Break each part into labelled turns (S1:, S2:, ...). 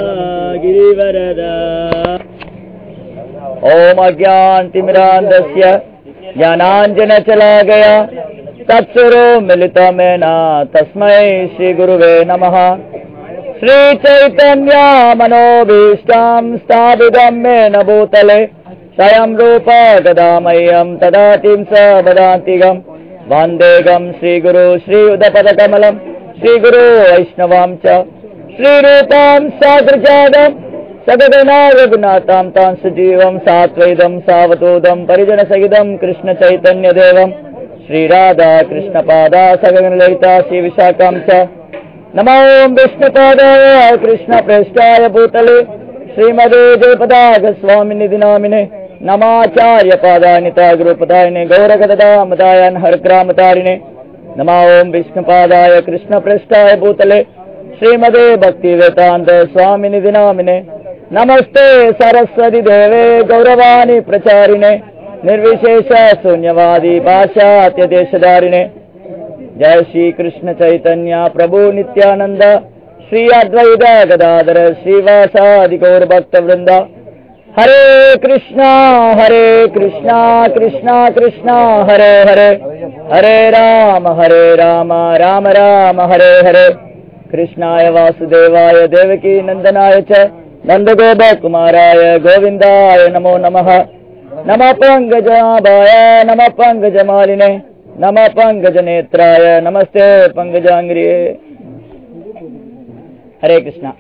S1: गिरिवरदा ॐ अज्ञानतिमिरान्धस्य ज्ञानाञ्जनचलागया तत्सुरो मिलितमेन तस्मै श्रीगुरुवे नमः श्रीचैतन्या मनोभीष्टां स्थापितं मेन भूतले स्वयं रूप गदामह्यं तदातिं स वदान्तिकम् वन्देगं श्रीगुरु श्रीयुधपदकमलम् श्रीगुरु वैष्णवां च श्रीरूपां सादृजादम् सगदना रघुनाथां तां सजीवं सात्वैदं सावतोदं परिजनसहितं कृष्णचैतन्यदेवं श्रीराधा कृष्णपादा सगनललिता श्रीविशाखां च नमो विष्णुपादाय कृष्णप्रेष्ठाय भूतले श्रीमदे जयपदागस्वामिनिधि नामिने नमाचार्यपादानिता गुरुपदायिने गौरगदामदायन् हरग्रामतारिणे नमो ओम् विष्णुपादाय कृष्णप्रेष्ठाय भूतले श्रीमदे भक्तिवेदान्त स्वामिनिधि नामिने नमस्ते सरस्वती देवे गौरवाणी प्रचारिणे निर्विशेष शून्यवादी भाषात्यदेशधारिणे जय श्री कृष्ण चैतन्य प्रभु नित्यानंद श्री अद्वैत गदाधर श्रीवासादि गौर भक्त वृंदा हरे कृष्णा हरे कृष्णा कृष्णा कृष्णा हरे हरे हरे राम हरे राम राम राम हरे हरे कृष्णाय वासुदेवाय देवकी नंदनाय च नन्दगोपकुमाराय गोविन्दाय नमो नमः नमः पङ्कजाभाय नमः पङ्कजमालिने नमः पङ्कजनेत्राय नमस्ते पङ्कजाङ्ग्रिये हरे कृष्णा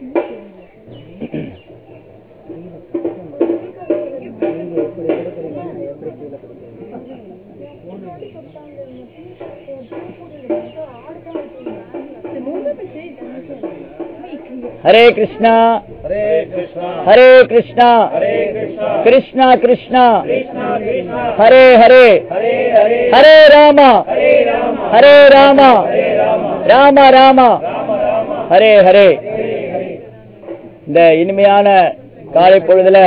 S1: हरे कृष्णा
S2: हरे कृष्णा
S1: हरे कृष्णा
S2: हरे कृष्णा
S1: कृष्णा कृष्णा
S2: कृष्णा कृष्णा
S1: हरे हरे
S2: हरे हरे
S1: हरे राम
S2: हरे राम
S1: हरे राम
S2: हरे राम
S1: ராம ராம
S2: ராம ராம
S1: ஹரே ஹரே இந்த இனிமையான காலை பொழுதுல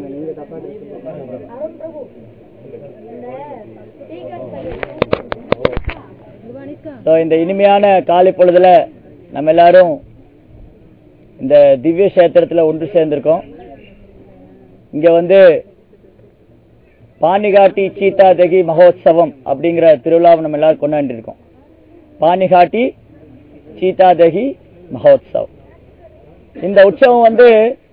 S1: So, இந்த இனிமையான காலை பொழுதுல நம்ம எல்லாரும் இந்த திவ்ய கஷேத்திரத்துல ஒன்று சேர்ந்திருக்கோம் இங்க வந்து பானிகாட்டி சீதா தகி மகோத்சவம் அப்படிங்கிற திருவிழாவை நம்ம எல்லாரும் கொண்டாடி இருக்கோம் பானிகாட்டி சீதா தகி மகோத்சவம் இந்த உற்சவம் வந்து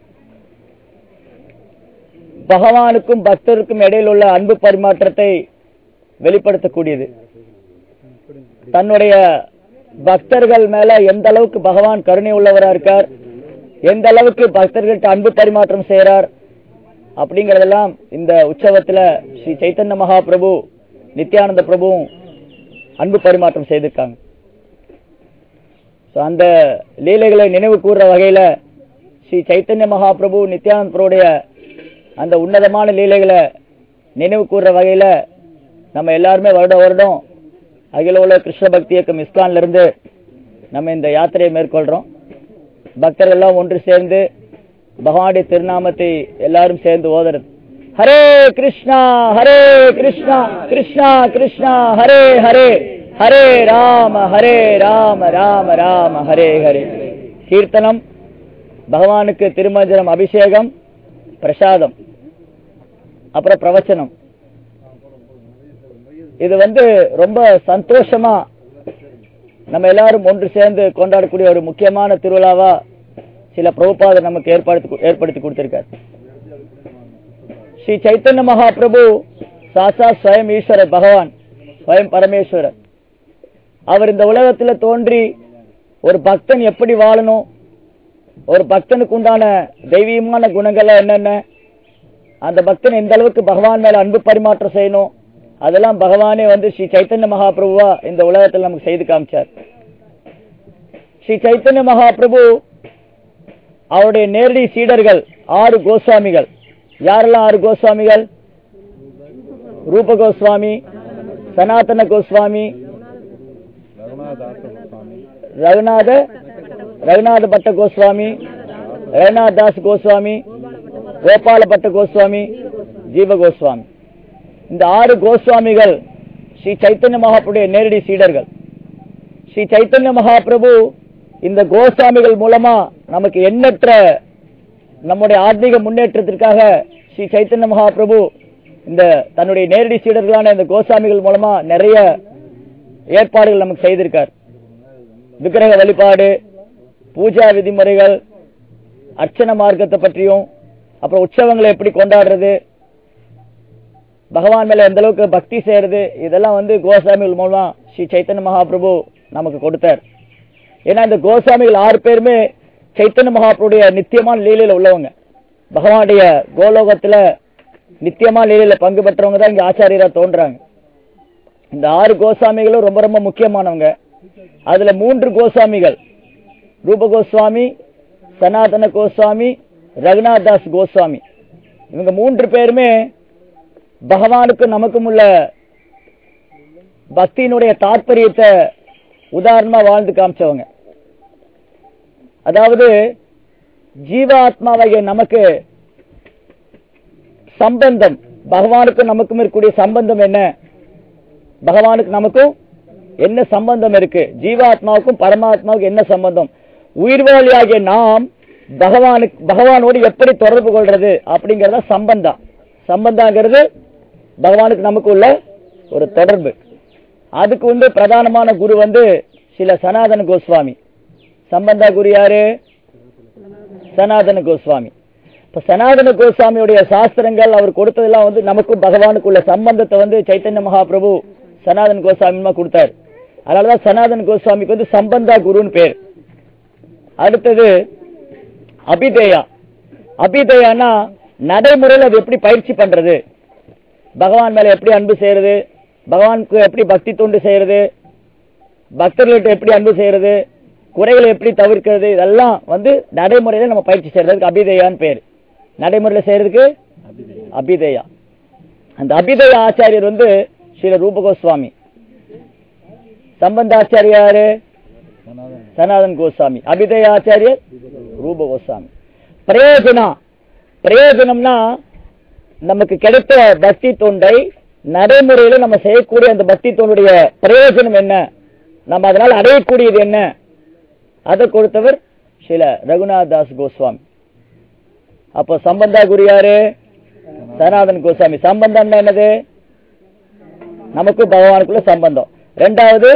S1: பகவானுக்கும் பக்தருக்கும் இடையில் உள்ள அன்பு பரிமாற்றத்தை வெளிப்படுத்தக்கூடியது தன்னுடைய பக்தர்கள் மேல எந்த அளவுக்கு பகவான் கருணை உள்ளவரா இருக்கார் எந்த அளவுக்கு பக்தர்கள்ட்ட அன்பு பரிமாற்றம் செய்யறார் அப்படிங்கறதெல்லாம் இந்த உற்சவத்துல ஸ்ரீ சைத்தன்ய மகாபிரபு நித்யானந்த பிரபுவும் அன்பு பரிமாற்றம் செய்திருக்காங்க So, அந்த லீலைகளை நினைவு கூறுற வகையில ஸ்ரீ சைத்தன்ய மகாபிரபு நித்யானந்த பிரபுடைய அந்த உன்னதமான லீலைகளை நினைவு கூறுற வகையில நம்ம எல்லாருமே வருட வருடம் அகில உலக கிருஷ்ண பக்தி இயக்கம் இஸ்கான்ல இருந்து நம்ம இந்த யாத்திரையை மேற்கொள்றோம் பக்தர்கள் எல்லாம் ஒன்று சேர்ந்து பகவானுடைய திருநாமத்தை எல்லாரும் சேர்ந்து ஓதுறது ஹரே கிருஷ்ணா ஹரே கிருஷ்ணா கிருஷ்ணா கிருஷ்ணா ஹரே ஹரே ஹரே ராம ஹரே ராம ராம ராம ஹரே ஹரே கீர்த்தனம் பகவானுக்கு திருமஞ்சனம் அபிஷேகம் பிரசாதம் அப்புறம் பிரவச்சனம் இது வந்து ரொம்ப சந்தோஷமா நம்ம எல்லாரும் ஒன்று சேர்ந்து கொண்டாடக்கூடிய ஒரு முக்கியமான திருவிழாவா சில பிரபுபாதர் நமக்கு ஏற்படுத்தி ஏற்படுத்தி கொடுத்திருக்கார் ஸ்ரீ சைத்தன்ய மகாபிரபு சாசா ஸ்வயம் ஈஸ்வரர் பகவான் ஸ்வயம் பரமேஸ்வரர் அவர் இந்த உலகத்துல தோன்றி ஒரு பக்தன் எப்படி வாழணும் ஒரு பக்தனுக்கு உண்டான தெய்வீகமான குணங்கள் என்னென்ன அந்த பக்தன் எந்த அளவுக்கு பகவான் மேல அன்பு பரிமாற்றம் செய்யணும் அதெல்லாம் பகவானே வந்து ஸ்ரீ சைத்தன்ய மகாபிரபுவா இந்த உலகத்தில் நமக்கு செய்து காமிச்சார் ஸ்ரீ சைத்தன்ய மகாபிரபு அவருடைய நேரடி சீடர்கள் ஆறு கோஸ்வாமிகள் யாரெல்லாம் ஆறு கோஸ்வாமிகள் ரூப கோஸ்வாமி சனாதன கோஸ்வாமி ரகுநாத ரகுநாத பட்ட கோஸ்வாமி ரகுநாத் தாஸ் கோஸ்வாமி கோபால பட்ட கோஸ்வாமி ஜீவ கோஸ்வாமி இந்த ஆறு கோஸ்வாமிகள் ஸ்ரீ சைத்தன்ய மகாபுடைய நேரடி சீடர்கள் ஸ்ரீ சைத்தன்ய மகாபிரபு இந்த கோசாமிகள் மூலமா நமக்கு எண்ணற்ற நம்முடைய ஆத்மீக முன்னேற்றத்திற்காக ஸ்ரீ சைத்தன்ய மகாபிரபு இந்த தன்னுடைய நேரடி சீடர்களான இந்த கோசாமிகள் மூலமா நிறைய ஏற்பாடுகள் நமக்கு செய்திருக்கார் விக்கிரக வழிபாடு பூஜா விதிமுறைகள் அர்ச்சன மார்க்கத்தை பற்றியும் அப்புறம் உற்சவங்களை எப்படி கொண்டாடுறது பகவான் மேல எந்த அளவுக்கு பக்தி செய்யறது இதெல்லாம் வந்து கோசாமிகள் மூலமா ஸ்ரீ சைத்தன்ய மகாபிரபு நமக்கு கொடுத்தார் ஏன்னா இந்த கோசாமிகள் ஆறு பேருமே சைத்தன்ய மகாபிரபுடைய நித்தியமான லீலையில உள்ளவங்க பகவானுடைய கோலோகத்துல நித்தியமா லீலையில பங்கு பெற்றவங்க தான் இங்க ஆச்சாரியரா தோன்றாங்க இந்த ஆறு கோசாமிகளும் ரொம்ப ரொம்ப முக்கியமானவங்க அதுல மூன்று கோசாமிகள் ரூப கோஸ்வாமி சனாதன கோஸ்வாமி ரகுநாத் தாஸ் கோஸ்வாமி இவங்க மூன்று பேருமே பகவானுக்கும் நமக்கும் உள்ள பக்தியினுடைய தாற்பயத்தை உதாரணமா வாழ்ந்து காமிச்சவங்க அதாவது ஜீவாத்மாவாகிய நமக்கு சம்பந்தம் பகவானுக்கும் நமக்கும் இருக்கக்கூடிய சம்பந்தம் என்ன பகவானுக்கு நமக்கும் என்ன சம்பந்தம் இருக்கு ஜீவாத்மாவுக்கும் பரமாத்மாவுக்கும் என்ன சம்பந்தம் உயிர்வாளியாகிய நாம் பகவானுக்கு பகவானோடு எப்படி தொடர்பு கொள்றது அப்படிங்கறத சம்பந்தம் சம்பந்தாங்கிறது பகவானுக்கு நமக்கு உள்ள ஒரு தொடர்பு அதுக்கு வந்து பிரதானமான குரு வந்து சில சனாதன கோஸ்வாமி சம்பந்தா குரு யாரு சனாதன கோஸ்வாமி இப்ப சனாதன கோஸ்வாமியுடைய சாஸ்திரங்கள் அவர் கொடுத்ததெல்லாம் வந்து நமக்கும் பகவானுக்கு உள்ள சம்பந்தத்தை வந்து சைத்தன்ய மகாபிரபு சனாதன கோஸ்வாமி கொடுத்தாரு அதனாலதான் சனாதன கோஸ்வாமிக்கு வந்து சம்பந்தா குருன்னு பேர் அடுத்தது அபிதேயா அபிதேயானா நடைமுறையில் அது எப்படி பயிற்சி பண்றது பகவான் மேல எப்படி அன்பு செய்யறது பகவானுக்கு எப்படி பக்தி தொண்டு செய்யறது பக்தர்கள்ட்ட எப்படி அன்பு செய்யறது குறைகளை எப்படி தவிர்க்கிறது இதெல்லாம் வந்து நடைமுறையில நம்ம பயிற்சி செய்யறதுக்கு அபிதேயான்னு பேர் நடைமுறையில செய்யறதுக்கு அபிதேயா அந்த அபிதேய ஆச்சாரியர் வந்து ஸ்ரீல ரூப கோஸ்வாமி சம்பந்த ஆச்சாரியாரு சனாதன் கோஸ்வாமி அபிதய ஆச்சாரியர் ரூப கோஸ்வாமி பிரயோஜனம் பிரயோஜனம்னா நமக்கு கிடைத்த பக்தி தொண்டை நடைமுறையில நம்ம செய்யக்கூடிய அந்த பக்தி தொண்டுடைய பிரயோஜனம் என்ன நம்ம அதனால் அடையக்கூடியது என்ன அதை கொடுத்தவர் சில ரகுநாத் தாஸ் கோஸ்வாமி அப்போ சம்பந்தா குரு யாரு சனாதன் கோஸ்வாமி சம்பந்தம்னா என்னது நமக்கு பகவானுக்குள்ள சம்பந்தம் ரெண்டாவது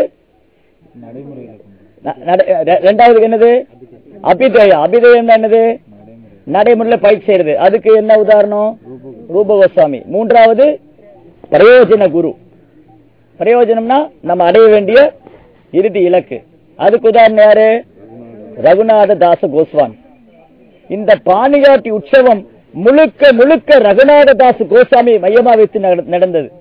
S1: ந- நட- ரெ- ரெண்டாவது என்னது அபிதயம் அபிதயம் என்னது நடைமுறையில பயிற்சி செய்யறது அதுக்கு என்ன உதாரணம் ரூப கோஸ்வாமி மூன்றாவது பிரயோஜன குரு பிரயோஜனம்னா நம்ம அடைய வேண்டிய இறுதி இலக்கு அதுக்கு உதாரணம் யாரு ரகுநாத தாச கோஸ்வாமி இந்த பாணிகாட்டி உற்சவம் முழுக்க முழுக்க ரகுநாத தாஸ் கோஸ்வாமி மையமா வைத்து நட- நடந்தது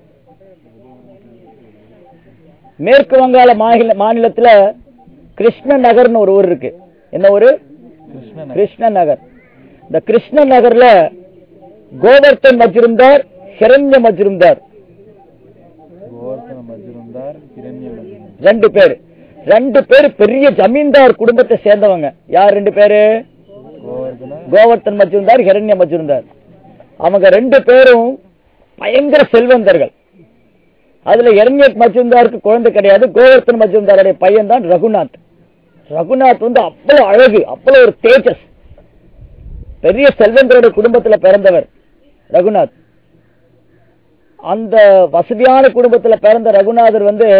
S1: மேற்கு வங்காள மாநில மாநிலத்துல கிருஷ்ண நகர்னு ஒரு ஊர் இருக்கு என்ன ஊரு கிருஷ்ண நகர் இந்த கிருஷ்ண நகர்ல கோவர்த்தன் மஜ்ரும்தார் ஹிரண்ய மஜ்ரும்தார்
S3: கோவர்த்தன மஜ்ருந்தார் கிரண்ய மஜ்ருந்தார்
S1: ரெண்டு பேர் ரெண்டு பேர் பெரிய ஜமீன்தார் குடும்பத்தை சேர்ந்தவங்க யார் ரெண்டு பேரு
S3: கோவர்த்தன
S1: கோவர்த்தன் மஜ்ரும்தார் ஹிரண்ய மஜ்ரும்தார் அவங்க ரெண்டு பேரும் பயங்கர செல்வந்தர்கள் அதுல இரண்ய மஜ்ரும்தாருக்கு குழந்தை கிடையாது கோவர்த்தன் மஜ்ரும்தாருடைய பையன் தான் ரகுநாத் ரகுநாத் வந்து அவ்வளவு அழகு அவ்வளவு ஒரு தேஜஸ் பெரிய செல்வந்தருடைய குடும்பத்துல பிறந்தவர் ரகுநாத் அந்த வசதியான குடும்பத்துல பிறந்த ரகுநாதர் வந்து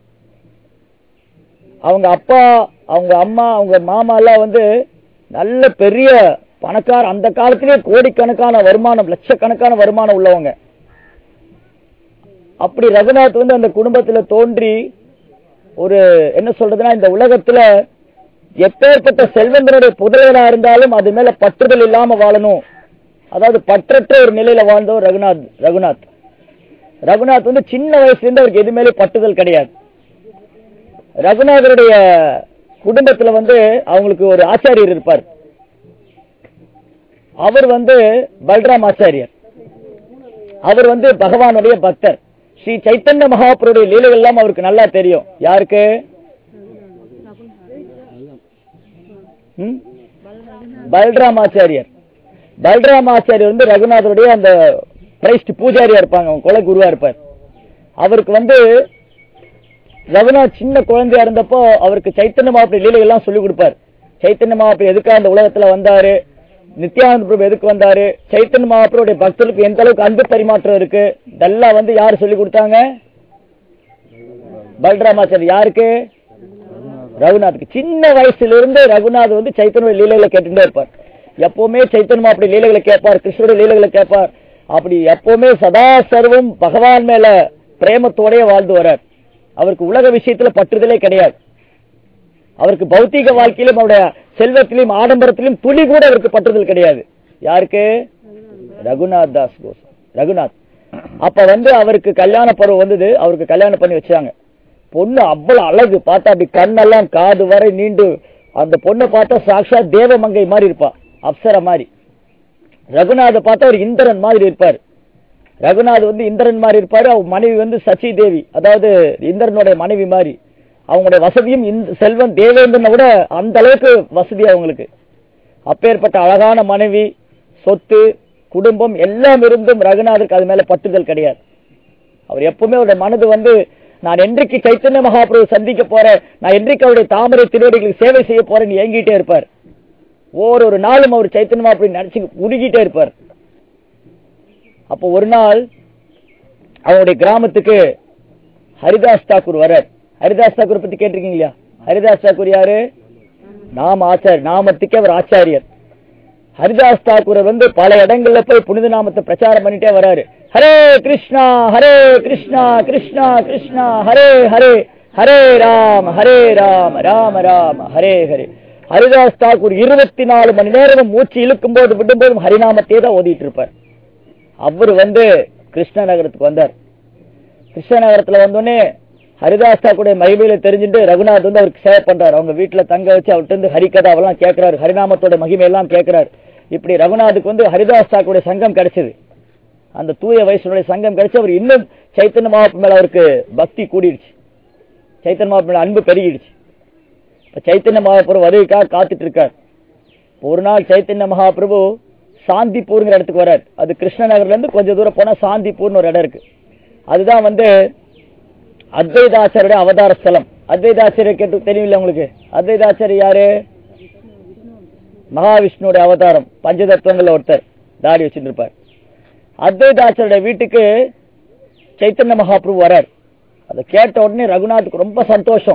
S1: அவங்க அப்பா அவங்க அம்மா அவங்க மாமா எல்லாம் வந்து நல்ல பெரிய பணக்கார அந்த காலத்திலேயே கோடிக்கணக்கான வருமானம் லட்சக்கணக்கான வருமானம் உள்ளவங்க அப்படி ரகுநாத் வந்து அந்த குடும்பத்துல தோன்றி ஒரு என்ன சொல்றதுன்னா இந்த உலகத்துல எப்பேற்பட்ட செல்வந்தனுடைய புதல்வனா இருந்தாலும் அது மேல பற்றுதல் இல்லாம வாழணும் அதாவது பற்றற்ற ஒரு நிலையில வாழ்ந்தவர் ரகுநாத் ரகுநாத் ரகுநாத் வந்து சின்ன வயசுல இருந்து அவருக்கு எது மேலே பற்றுதல் கிடையாது ரகுநாதருடைய குடும்பத்துல வந்து அவங்களுக்கு ஒரு ஆச்சாரியர் இருப்பார் அவர் வந்து பல்ராம் ஆச்சாரியர் அவர் வந்து பகவானுடைய பக்தர் ஸ்ரீ சைத்தன்ய மகாபுருடைய லீலைகள் எல்லாம் அவருக்கு நல்லா தெரியும் யாருக்கு ம்? பல்ராம் ஆச்சாரியர் பல்ராம் ஆச்சாரியர் வந்து ரகுநாதருடைய அந்த பிரைஸ்ட் பூஜாரியா இருப்பாங்க அவங்க குல குருவா இருப்பார் அவருக்கு வந்து ரகுநாத் சின்ன குழந்தையா இருந்தப்போ அவருக்கு சைத்தன்ய மாப்பிள்ளை லீலை எல்லாம் சொல்லி கொடுப்பார் சைத்தன்ய மாப்பிள்ளை எதுக்காக அந்த உலகத்துல வந்தாரு நித்யானந்த பிரபு எதுக்கு வந்தாரு சைத்தன்ய மாப்பிள்ளையுடைய பக்தர்களுக்கு எந்த அளவுக்கு அன்பு பரிமாற்றம் இருக்கு இதெல்லாம் வந்து யாரு சொல்லி கொடுத்தாங்க பல்ராமாச்சாரி யாருக்கு ரகுநாத்துக்கு சின்ன வயசுல இருந்து ரகுநாத் வந்து சைத்தன்ய லீலைகளை கேட்டுட்டே இருப்பார் எப்பவுமே சைத்தன்ய மாப்பிள்ளை லீலைகளை கேட்பார் கிருஷ்ணருடைய லீலைகளை கேட்பார் அப்படி எப்பவுமே சதா சர்வம் பகவான் மேல பிரேமத்தோடயே வாழ்ந்து வரார் அவருக்கு உலக விஷயத்துல பற்றுதலே கிடையாது அவருக்கு பௌத்திக வாழ்க்கையிலும் அவருடைய செல்வத்திலும் ஆடம்பரத்திலும் துளி கூட அவருக்கு பற்றுதல் கிடையாது யாருக்கு ரகுநாத் தாஸ் கோஸ் ரகுநாத் அப்ப வந்து அவருக்கு கல்யாண பருவம் வந்தது அவருக்கு கல்யாணம் பண்ணி வச்சாங்க பொண்ணு அவ்வளவு அழகு பார்த்தா அப்படி கண்ணெல்லாம் காது வரை நீண்டு அந்த பொண்ணை பார்த்தா சாக்ஷாத் தேவமங்கை மாதிரி இருப்பா அப்சர மாதிரி ரகுநாத பார்த்தா ஒரு இந்திரன் மாதிரி இருப்பார் ரகுநாத் வந்து இந்திரன் மாதிரி இருப்பாரு அவங்க மனைவி வந்து சச்சி தேவி அதாவது இந்திரனுடைய மனைவி மாதிரி அவங்களுடைய வசதியும் இந்த செல்வன் தேவேந்திரனை விட அந்த அளவுக்கு வசதி அவங்களுக்கு அப்பேற்பட்ட அழகான மனைவி சொத்து குடும்பம் எல்லாம் இருந்தும் ரகுநாதருக்கு அது மேல பட்டுதல் கிடையாது அவர் எப்பவுமே அவருடைய மனது வந்து நான் என்றைக்கு சைத்தன்ய மகாபிரபு சந்திக்க போறேன் நான் என்றைக்கு அவருடைய தாமரை திருவடிகளுக்கு சேவை செய்ய போறேன்னு ஏங்கிட்டே இருப்பார் ஒவ்வொரு நாளும் அவர் சைத்தன்ய மகாபிரபு நினைச்சு உருகிட்டே இருப்பார் அப்போ ஒரு நாள் அவருடைய கிராமத்துக்கு ஹரிதாஸ் தாக்கூர் வரார் ஹரிதாஸ் தாக்கூர் பத்தி கேட்டிருக்கீங்க இல்லையா ஹரிதாஸ் தாக்கூர் யாரு நாம ஆச்சாரியர் நாமத்துக்கே அவர் ஆச்சாரியர் ஹரிதாஸ் தாக்கூர் வந்து பல இடங்கள்ல போய் புனித நாமத்தை பிரச்சாரம் பண்ணிட்டே வராரு ஹரே கிருஷ்ணா ஹரே கிருஷ்ணா கிருஷ்ணா கிருஷ்ணா ஹரே ஹரே ஹரே ராம் ஹரே ராம் ராம ராம ஹரே ஹரே ஹரிதாஸ் தாக்கூர் இருபத்தி நாலு மணி நேரம் மூச்சு இழுக்கும் போது விடும்போதும் ஹரிநாமத்தையே தான் ஓதிட்டு இருப்பார் அவர் வந்து கிருஷ்ணநகரத்துக்கு வந்தார் கிருஷ்ணநகரத்துல வந்தோடனே ஹரிதாஸ் தாக்குடைய மகிமையில தெரிஞ்சுட்டு ரகுநாத் வந்து அவருக்கு சேவை பண்றாரு அவங்க வீட்டுல தங்க வச்சு அவர்கிட்ட இருந்து ஹரிகதாவெல்லாம் கேட்கிறாரு ஹரிநாமத்தோட மகிமை எல்லாம் கேட்கிறாரு இப்படி ரகுநாத்துக்கு வந்து ஹரிதாஸ் தாக்குடைய சங்கம் கிடைச்சது அந்த தூய வயசுடைய சங்கம் கிடைச்சு அவர் இன்னும் சைத்தன்ய மகாபு மேல அவருக்கு பக்தி கூடிடுச்சு சைத்தன்ய மகாபு மேல அன்பு பெருகிடுச்சு இப்ப சைத்தன்ய மகாபிரபு வருகைக்காக காத்துட்டு இருக்கார் ஒரு நாள் சைத்தன்ய மகாபிரபு சாந்திப்பூர்ங்கிற இடத்துக்கு வரார் அது கிருஷ்ணநகர்ல இருந்து கொஞ்சம் தூரம் போனா சாந்திப்பூர்னு ஒரு இடம் இருக்கு அதுதான் வந்து அத்வைதாச்சாரிய அவதார ஸ்தலம் அத்வைதாச்சாரிய கேட்டு தெரியல உங்களுக்கு அத்வைதாச்சாரிய யாரு மகாவிஷ்ணுடைய அவதாரம் பஞ்சதத்துவங்கள்ல ஒருத்தர் தாடி வச்சுட்டு இருப்பார் அத்வைதாச்சாரிய வீட்டுக்கு சைத்தன்ய மகாபிரபு வரார் அதை கேட்ட உடனே ரகுநாத்துக்கு ரொம்ப சந்தோஷம்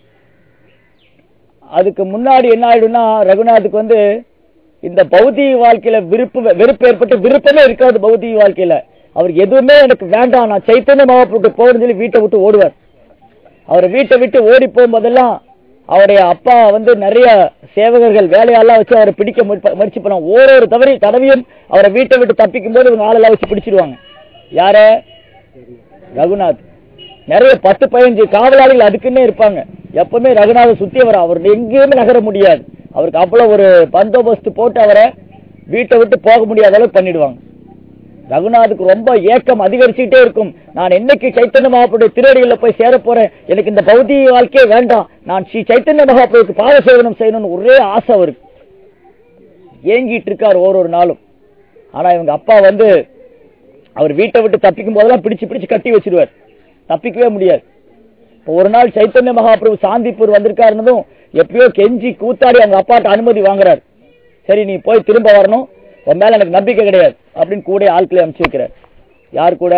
S1: அதுக்கு முன்னாடி என்ன ஆயிடும்னா ரகுநாத்துக்கு வந்து இந்த பௌதிக வாழ்க்கையில விருப்பு வெறுப்பு ஏற்பட்டு விருப்பமே இருக்காது பௌதிக வாழ்க்கையில அவர் எதுவுமே எனக்கு வேண்டாம் நான் சைத்தன்ய மகாபுட்டு போகணும்னு சொல்லி வீட்டை விட்டு ஓடுவார் அவர் வீட்டை விட்டு ஓடி போகும்போதெல்லாம் அவருடைய அப்பா வந்து நிறைய சேவகர்கள் வேலையெல்லாம் வச்சு அவரை பிடிக்க முற்ப- முயற்சி பண்ணுவாங்க ஓரொரு தவறி தடவையும் அவரை வீட்டை விட்டு தப்பிக்கும் போது இவங்க ஆளெல்லாம் வச்சு பிடிச்சிடுவாங்க யார ரகுநாத் நிறைய பத்து பதினஞ்சு காவலாளிகள் அதுக்குன்னே இருப்பாங்க எப்பவுமே ரகுநாத சுத்தி அவர் அவர் எங்கேயுமே நகர முடியாது அவருக்கு அவ்வளவு ஒரு பந்தோபஸ்து போட்டு அவரை வீட்டை விட்டு போக முடியாத அளவுக்கு பண்ணிடுவாங்க ரகுநாதுக்கு ரொம்ப ஏக்கம் அதிகரிச்சுக்கிட்டே இருக்கும் நான் என்னைக்கு சைத்தன்ய மகாபுடைய திருவடிகளில் போய் சேர போறேன் எனக்கு இந்த பௌதிக வாழ்க்கையே வேண்டாம் நான் ஸ்ரீ சைத்தன்ய மகாபுருக்கு பாத சேவனம் செய்யணும்னு ஒரே ஆசை அவருக்கு ஏங்கிட்டு இருக்கார் ஒரு நாளும் ஆனா இவங்க அப்பா வந்து அவர் வீட்டை விட்டு தப்பிக்கும் போதெல்லாம் பிடிச்சு பிடிச்சு கட்டி வச்சிருவார் தப்பிக்கவே முடியாது இப்போ ஒரு நாள் சைத்தன்ய மகாபிரபு சாந்திப்பூர் வந்திருக்காருன்னதும் எப்பயோ கெஞ்சி கூத்தாடி அவங்க அப்பாட்ட அனுமதி வாங்குறாரு சரி நீ போய் திரும்ப வரணும் உன் மேல எனக்கு நம்பிக்கை கிடையாது அப்படின்னு கூட ஆட்களை அனுப்பிச்சு வைக்கிறார் யார் கூட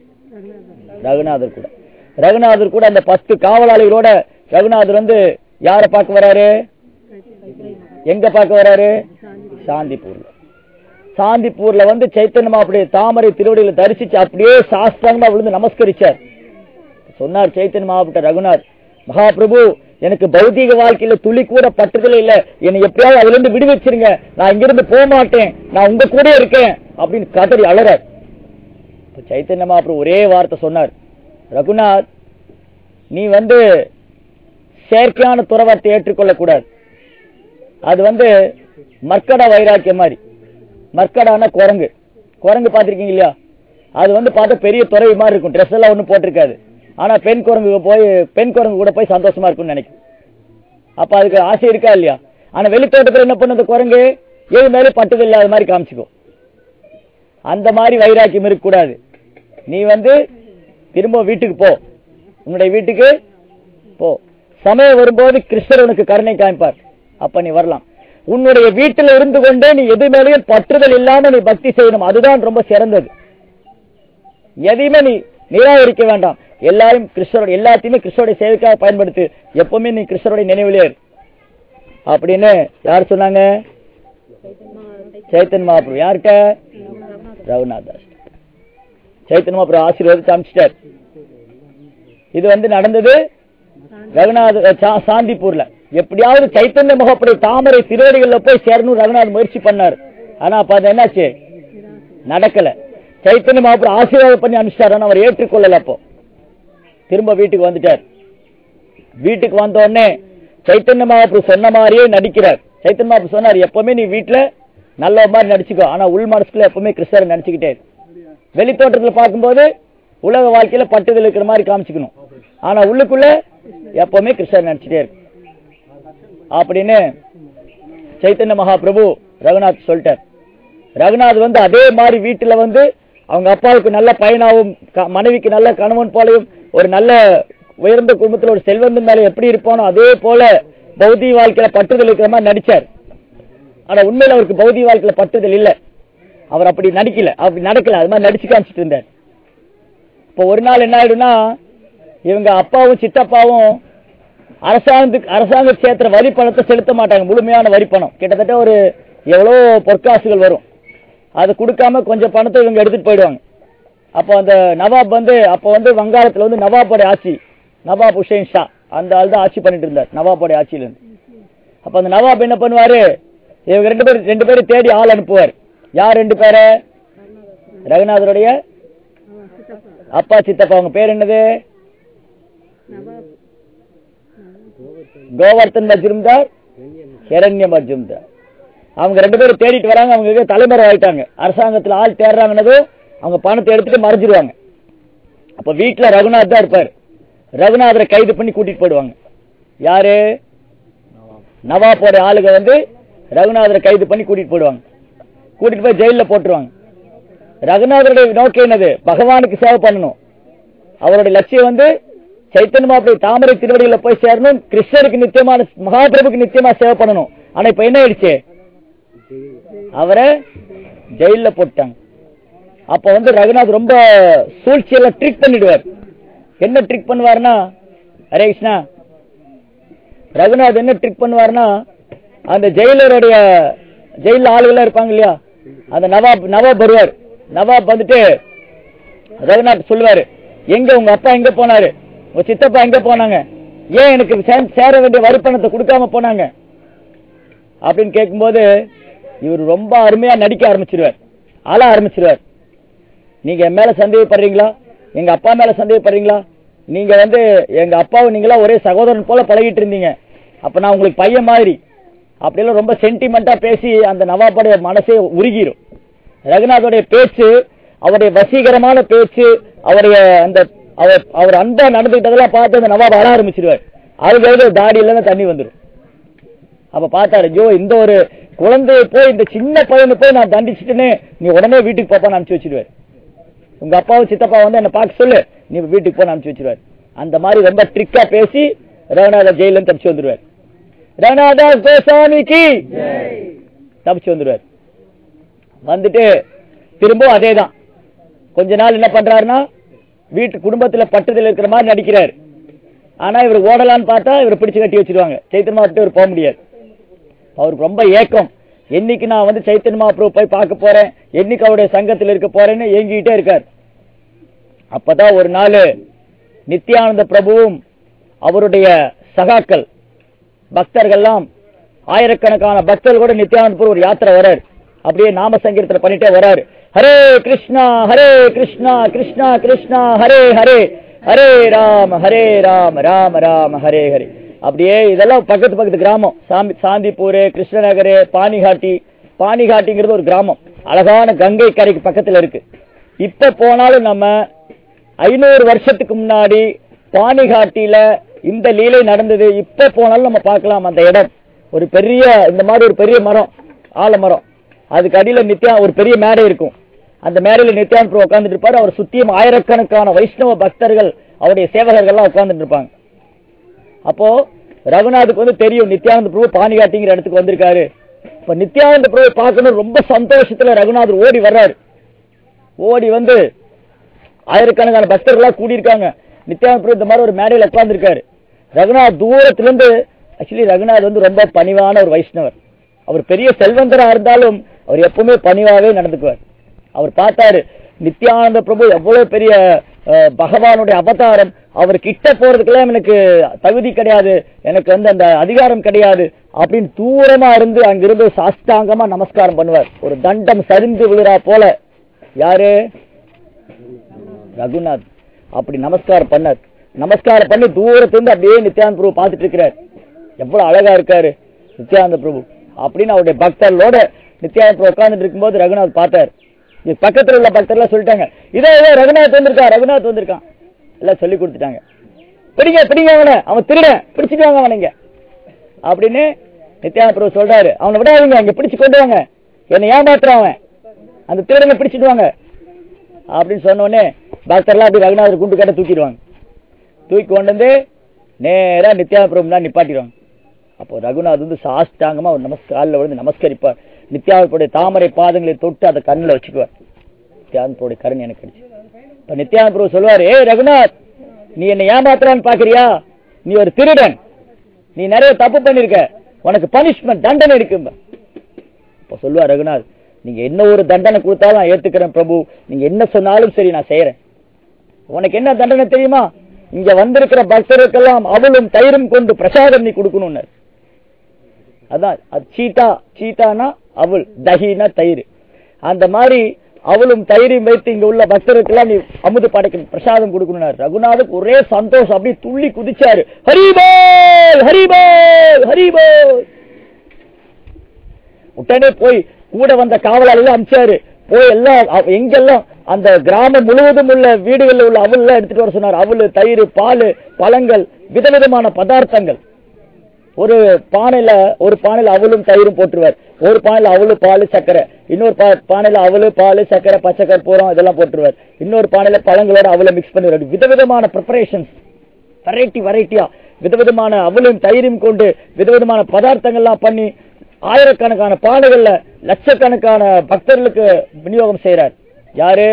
S1: ரகுநாதர் கூட ரகுநாதர் கூட அந்த பத்து காவலாளிகளோட ரகுநாதர் வந்து யாரை பார்க்க வராரு எங்க பார்க்க வராரு சாந்திப்பூர்ல சாந்திப்பூர்ல வந்து சைத்தன்யமா அப்படியே தாமரை திருவடியில தரிசிச்சு அப்படியே சாஸ்திரமா விழுந்து நமஸ்கரிச்சார் சொன்னார் சைத்தன்ய மகாபுட்ட ரகுநாத் மகாபிரபு எனக்கு பௌதீக வாழ்க்கையில துளி கூட பட்டுதலே இல்ல என்னை எப்படியாவது அதுல இருந்து விடுவிச்சிருங்க நான் இங்கிருந்து போக மாட்டேன் நான் உங்க கூட இருக்கேன் அப்படின்னு கதறி அலறார் இப்ப சைத்தன்ய மகாபிரபு ஒரே வார்த்தை சொன்னார் ரகுநாத் நீ வந்து செயற்கையான துறவரத்தை ஏற்றுக்கொள்ள கூடாது அது வந்து மர்க்கட வைராக்கியம் மாதிரி மர்க்கடான குரங்கு குரங்கு பார்த்திருக்கீங்க இல்லையா அது வந்து பார்த்தா பெரிய துறவி மாதிரி இருக்கும் ட்ரெஸ் எல்லாம் ஒன்றும் போட்டிருக்காது ஆனா பெண் குரங்கு போய் பெண் குரங்கு கூட போய் சந்தோஷமா இருக்கும்னு நினைக்கும் அப்ப அதுக்கு ஆசை இருக்கா இல்லையா ஆனா வெளித்தோட்டத்துல என்ன பண்ணுது குரங்கு எது மேலே பட்டுது இல்லாத மாதிரி காமிச்சுக்கும் அந்த மாதிரி வைராக்கியம் இருக்கக்கூடாது நீ வந்து திரும்ப வீட்டுக்கு போ உன்னுடைய வீட்டுக்கு போ சமயம் வரும்போது கிருஷ்ணர் உனக்கு கருணை காமிப்பார் அப்ப நீ வரலாம் உன்னுடைய வீட்டில் இருந்து கொண்டே நீ எது மேலேயும் பற்றுதல் இல்லாம நீ பக்தி செய்யணும் அதுதான் ரொம்ப சிறந்தது எதையுமே நீ நிராகரிக்க வேண்டாம் எல்லாரும் கிருஷ்ணரோட எல்லாத்தையுமே கிருஷ்ணருடைய சேவைக்காக பயன்படுத்து எப்பவுமே நீ கிருஷ்ணருடைய நினைவிலே இரு. அப்படின்னு யார் சொன்னாங்க சைத்தன் மகாபிரபு யார்கிட்ட ரகுநாத் தாஸ் சைத்தன் மகாபிரபு ஆசீர்வாதத்தை அமைச்சிட்டார் இது வந்து நடந்தது ரகுநாத் சா- சாந்திப்பூர்ல எப்படியாவது சைத்தன்ய மகாபுடைய தாமரை திருவடிகள்ல போய் சேரணும் ரகுநாத் முயற்சி பண்ணார் ஆனா அப்ப அது என்னாச்சு நடக்கல சைத்தன்ய மகாபுரம் ஆசீர்வாதம் பண்ணி அனுப்பிச்சிட்டார் ஆனா அவர் ஏற்றுக்கொள்ளல அப்போ திரும்ப வீட்டுக்கு வந்துட்டார் வீட்டுக்கு வந்த உடனே சைத்தன்ய மகாபுரு சொன்ன மாதிரியே நடிக்கிறார் சைத்தன்ய மகாபுரு சொன்னார் எப்பவுமே நீ வீட்டுல நல்ல மாதிரி நடிச்சுக்கோ ஆனா உள் மனசுக்குள்ள எப்பவுமே கிறிஸ்தவரை நினைச்சுக்கிட்டே இரு. வெளி தோற்றத்துல பார்க்கும்போது உலக வாழ்க்கையில பட்டுதல் இருக்கிற மாதிரி காமிச்சுக்கணும் ஆனா உள்ளுக்குள்ள எப்பவுமே கிறிஸ்தவர் நினைச்சிட்டே இருக்கு அப்படின்னு சைத்தன்ய மகாபிரபு ரகுநாத் சொல்லிட்டார் ரகுநாத் வந்து அதே மாதிரி வீட்டுல வந்து அவங்க அப்பாவுக்கு நல்ல பையனாவும் க- மனைவிக்கு நல்ல கணவன் போலையும் ஒரு நல்ல உயர்ந்த குடும்பத்துல ஒரு செல்வந்தன் மேல எப்படி இருப்பானோ அதே போல பௌதிக வாழ்க்கையில பட்டுதல் இருக்கிற மாதிரி நடிச்சார் ஆனா உண்மையில அவருக்கு பௌதிக வாழ்க்கையில பட்டுதல் இல்ல அவர் அப்படி நடிக்கல அப்படி நடக்கல அது மாதிரி நடிச்சு காமிச்சிட்டு இருந்தார் இப்போ ஒரு நாள் என்ன ஆயிடும்னா இவங்க அப்பாவும் சித்தப்பாவும் அரசாங்கத்துக்கு அரசாங்க சேர்த்துற வரி பணத்தை செலுத்த மாட்டாங்க முழுமையான வரி பணம் கிட்டத்தட்ட ஒரு எவ்வளோ பொற்காசுகள் வரும் அது கொடுக்காம கொஞ்சம் பணத்தை இவங்க எடுத்துட்டு போயிடுவாங்க அப்போ அந்த நவாப் வந்து அப்போ வந்து வங்காளத்துல வந்து நவாபோட ஆட்சி நவாப் ஹுசைன் ஷா அந்த ஆள் தான் ஆட்சி பண்ணிட்டு இருந்தார் நவாபோட ஆட்சியில இருந்து அப்ப அந்த நவாப் என்ன பண்ணுவாரு இவங்க ரெண்டு பேரும் ரெண்டு பேரும் தேடி ஆள் அனுப்புவார் யார் ரெண்டு பேரை ரகுநாதருடைய அப்பா சித்தப்பா அவங்க பேர் என்னது கோவர்த்தன் மஜ்ரும்தார் ஹிரண்ய மஜ்ரும்தார் அவங்க ரெண்டு பேரும் தேடிட்டு வராங்க அவங்க கிட்ட தலைமுறை ஆயிட்டாங்க அரசாங்கத்துல ஆள் தேடுறாங்கன்னதும் அவங்க பணத்தை எடுத்துட்டு மறைஞ்சிருவாங்க அப்ப வீட்டுல ரகுநாத் தான் இருப்பாரு ரகுநாதரை கைது பண்ணி கூட்டிட்டு போயிடுவாங்க யாரு நவாப்போட ஆளுங்க வந்து ரகுநாதரை கைது பண்ணி கூட்டிட்டு போயிடுவாங்க கூட்டிட்டு போய் ஜெயில போட்டுருவாங்க ரகுநாதருடைய நோக்கம் என்னது பகவானுக்கு சேவை பண்ணணும் அவருடைய லட்சியம் வந்து சைத்தன்ய மாப்பிள்ளை தாமரை திருவடியில போய் சேரணும் கிருஷ்ணருக்கு நித்தியமான மகாபிரபுக்கு நித்தியமா சேவை பண்ணணும் ஆனா இப்ப என்ன ஆயிடுச்சு அவரை ஜெயில போட்டாங்க அப்ப வந்து ரகுநாத் ரொம்ப சூழ்ச்சியெல்லாம் ட்ரிக் பண்ணிடுவார் என்ன ட்ரிக் பண்ணுவாருன்னா ஹரே கிருஷ்ணா ரகுநாத் என்ன ட்ரிக் பண்ணுவாருன்னா அந்த ஜெயிலருடைய ஜெயில ஆளுகளா இருப்பாங்க இல்லையா அந்த நவாப் நவாப் வருவார் நவாப் வந்துட்டு ரகுநாத் சொல்லுவாரு எங்க உங்க அப்பா எங்க போனாரு உங்க சித்தப்பா எங்க போனாங்க ஏன் எனக்கு சே- சேர வேண்டிய வரிப்பணத்தை கொடுக்காம போனாங்க அப்படின்னு கேட்கும்போது இவர் ரொம்ப அருமையா நடிக்க ஆரம்பிச்சிருவார் ஆள ஆரம்பிச்சிருவார் நீங்க என் மேல சந்தேகப்படுறீங்களா எங்க அப்பா மேல சந்தேகப்படுறீங்களா நீங்க வந்து எங்க அப்பாவை நீங்களா ஒரே சகோதரன் போல பழகிட்டு இருந்தீங்க அப்ப நான் உங்களுக்கு பையன் மாதிரி அப்படியெல்லாம் ரொம்ப சென்டிமெண்டா பேசி அந்த நவாபுடைய மனசே உருகிரும் ரகுநாதோடைய பேச்சு அவருடைய வசீகரமான பேச்சு அவருடைய அந்த அவர் அவர் அன்பா நடந்துகிட்டதெல்லாம் பார்த்து அந்த நவாப் அழ ஆரம்பிச்சிருவார் அதுக்கு தாடியில தண்ணி வந்துடும் அப்ப பார்த்தாரு ஐயோ இந்த ஒரு குழந்தையை போய் இந்த சின்ன பையனை போய் நான் தண்டிச்சிட்டேன்னு நீ உடனே வீட்டுக்கு போப்பான்னு அனுப்பிச்சு வச்சிருவார் உங்க அப்பாவும் சித்தப்பா வந்து என்ன பார்க்க சொல்லு நீ வீட்டுக்கு போன அனுப்பிச்சு வச்சிருவார் அந்த மாதிரி ரொம்ப ட்ரிக்கா பேசி ரகுநாத ஜெயில இருந்து தப்பிச்சு வந்துருவார் ரகுநாதாஸ் கோசாமிக்கு தப்பிச்சு வந்துருவார் வந்துட்டு திரும்பவும் அதேதான் கொஞ்ச நாள் என்ன பண்றாருன்னா வீட்டு குடும்பத்துல பட்டுதல் இருக்கிற மாதிரி நடிக்கிறார் ஆனா இவர் ஓடலான்னு பார்த்தா இவர் பிடிச்சு கட்டி வச்சிருவாங்க சைத்தன்மா விட்டு இவர் போக முடியாது அவருக்கு ரொம்ப ஏக்கம் என்னைக்கு நான் வந்து சைத்தன்ய மகாபிரபு போய் பார்க்க போறேன் என்னைக்கு அவருடைய சங்கத்தில் இருக்க போறேன்னு ஏங்கிட்டே இருக்கார் அப்பதான் ஒரு நாள் நித்யானந்த பிரபுவும் அவருடைய சகாக்கள் பக்தர்கள்லாம் ஆயிரக்கணக்கான பக்தர்கள் கூட நித்யானந்த பிரபு ஒரு யாத்திரை வரார் அப்படியே நாம சங்கீர்த்தனை பண்ணிட்டே வராரு ஹரே கிருஷ்ணா ஹரே கிருஷ்ணா கிருஷ்ணா கிருஷ்ணா ஹரே ஹரே ஹரே ராம ஹரே ராம ராம ராம ஹரே ஹரே அப்படியே இதெல்லாம் பக்கத்து பக்கத்து கிராமம் சாமி சாந்திப்பூர் கிருஷ்ணநகர் பானிகாட்டி பானிகாட்டிங்கிறது ஒரு கிராமம் அழகான கங்கை கரைக்கு பக்கத்துல இருக்கு இப்ப போனாலும் நம்ம ஐநூறு வருஷத்துக்கு முன்னாடி பானிகாட்டில இந்த லீலை நடந்தது இப்ப போனாலும் நம்ம பார்க்கலாம் அந்த இடம் ஒரு பெரிய இந்த மாதிரி ஒரு பெரிய மரம் ஆலமரம் அதுக்கு அடியில நித்யா ஒரு பெரிய மேடை இருக்கும் அந்த மேடையில நித்யானந்த பிரபு உட்கார்ந்துட்டு இருப்பாரு அவர் சுத்தியும் ஆயிரக்கணக்கான வைஷ்ணவ பக்தர்கள் அவருடைய சேவகர்கள்லாம் உட்கார்ந்துட்டு இருப்பாங்க அப்போ ரகுநாத்துக்கு வந்து தெரியும் நித்யானந்த பிரபு பானிகாட்டிங்கிற இடத்துக்கு வந்திருக்காரு இப்ப நித்யானந்த பிரபு பார்க்கணும் ரொம்ப சந்தோஷத்துல ரகுநாதர் ஓடி வர்றாரு ஓடி வந்து ஆயிரக்கணக்கான பக்தர்களா கூடியிருக்காங்க நித்யானந்த பிரபு இந்த மாதிரி ஒரு மேடையில் உட்கார்ந்திருக்காரு ரகுநாத் தூரத்துல இருந்து ஆக்சுவலி ரகுநாத் வந்து ரொம்ப பணிவான ஒரு வைஷ்ணவர் அவர் பெரிய செல்வந்தரா இருந்தாலும் அவர் எப்பவுமே பணிவாவே நடந்துக்குவார் அவர் பார்த்தாரு நித்யானந்த பிரபு எவ்வளவு பெரிய அஹ், பகவானுடைய அவதாரம் அவர் கிட்ட போறதுக்கெல்லாம் எனக்கு தகுதி கிடையாது எனக்கு வந்து அந்த அதிகாரம் கிடையாது அப்படின்னு தூரமா இருந்து அங்கிருந்து சாஷ்டாங்கமா நமஸ்காரம் பண்ணுவார் ஒரு தண்டம் சரிந்து விழுறா போல யாரு ரகுநாத் அப்படி நமஸ்காரம் பண்ணார் நமஸ்காரம் பண்ணி தூரத்துல இருந்து அப்படியே நித்யானந்த பிரபு பார்த்துட்டு இருக்கிறார் எவ்வளவு அழகா இருக்காரு நித்யானந்த பிரபு அப்படின்னு அவருடைய பக்தர்களோட நித்யானந்த பிரபு உட்கார்ந்துட்டு இருக்கும்போது ரகுநாத் பார்த்தார் இது பக்கத்துல உள்ள பக்தர்லாம் சொல்லிட்டாங்க இதோ இதோ ரகுநாத் வந்திருக்கான் ரகுநாத் வந்திருக்கான் எல்லாம் சொல்லி கொடுத்துட்டாங்க பிடிங்க பிடிங்க அவனை அவன் திருடன் பிடிச்சிட்டு வாங்க அவனை இங்க அப்படின்னு நித்யானந்த பிரபு சொல்றாரு அவனை விடாதீங்க இங்க பிடிச்சு கொண்டு வாங்க என்னை ஏமாத்துறான் அவன் அந்த திருடனை பிடிச்சிட்டு வாங்க அப்படின்னு சொன்ன உடனே பக்தர்லாம் அப்படி ரகுநாதர் குண்டு கட்ட தூக்கிடுவாங்க தூக்கி கொண்டு வந்து நேரா நித்யானந்த பிரபு தான் நிப்பாட்டிடுவாங்க அப்போ ரகுநாத் வந்து சாஷ்டாங்கமா ஒரு நமஸ்காரில் விழுந்து நமஸ்கரிப்பார் நித்யானந்தருடைய தாமரை பாதங்களை தொட்டு அதை கண்ணில் வச்சுக்குவார் நித்யானந்தருடைய கருணை எனக்கு கிடைச்சு இப்ப நித்யானந்த பிரபு சொல்லுவார் ஏய் ரகுநாத் நீ என்னை ஏமாத்துறான்னு பாக்குறியா நீ ஒரு திருடன் நீ நிறைய தப்பு பண்ணிருக்க உனக்கு பனிஷ்மெண்ட் தண்டனை இருக்கு இப்ப சொல்லுவார் ரகுநாத் நீங்க என்ன ஒரு தண்டனை கொடுத்தாலும் நான் ஏத்துக்கிறேன் பிரபு நீங்க என்ன சொன்னாலும் சரி நான் செய்யறேன் உனக்கு என்ன தண்டனை தெரியுமா இங்க வந்திருக்கிற பக்தருக்கெல்லாம் அவளும் தயிரும் கொண்டு பிரசாதம் நீ கொடுக்கணும்னு அதான் அது சீட்டா சீட்டானா அவள் தஹினா தயிர் அந்த மாதிரி அவளும் தயிரையும் வைத்து இங்க உள்ள பக்தருக்கெல்லாம் நீ அமுது படைக்கணும் பிரசாதம் கொடுக்கணும் ரகுநாதுக்கு ஒரே சந்தோஷம் அப்படியே துள்ளி குதிச்சாரு ஹரிபோல் ஹரிபோல் ஹரிபோல் உடனே போய் கூட வந்த காவலாளிகள் அமிச்சாரு போய் எல்லாம் அவ- எங்கெல்லாம் அந்த கிராமம் முழுவதும் உள்ள வீடுகளில் உள்ள அவல் எல்லாம் எடுத்துட்டு வர சொன்னார் அவல் தயிர் பால் பழங்கள் விதவிதமான பதார்த்தங்கள் ஒரு பானையில ஒரு பானையில அவலும் தயிரும் போட்டுருவார் ஒரு பானையில அவலு பால் சக்கரை இன்னொரு பா- பானையில அவலு பால் சக்கரை பச்சை கற்பூரம் இதெல்லாம் போட்டுருவார் இன்னொரு பானையில பழங்களோட அவலை மிக்ஸ் பண்ணிடுவார் விதவிதமான ப்ரிப்பரேஷன்ஸ் வெரைட்டி வெரைட்டியா விதவிதமான அவலும் தயிரும் கொண்டு விதவிதமான பதார்த்தங்கள்லாம் பண்ணி ஆயிரக்கணக்கான பானைகள்ல லட்சக்கணக்கான பக்தர்களுக்கு விநியோகம் செய்யறார் யாரு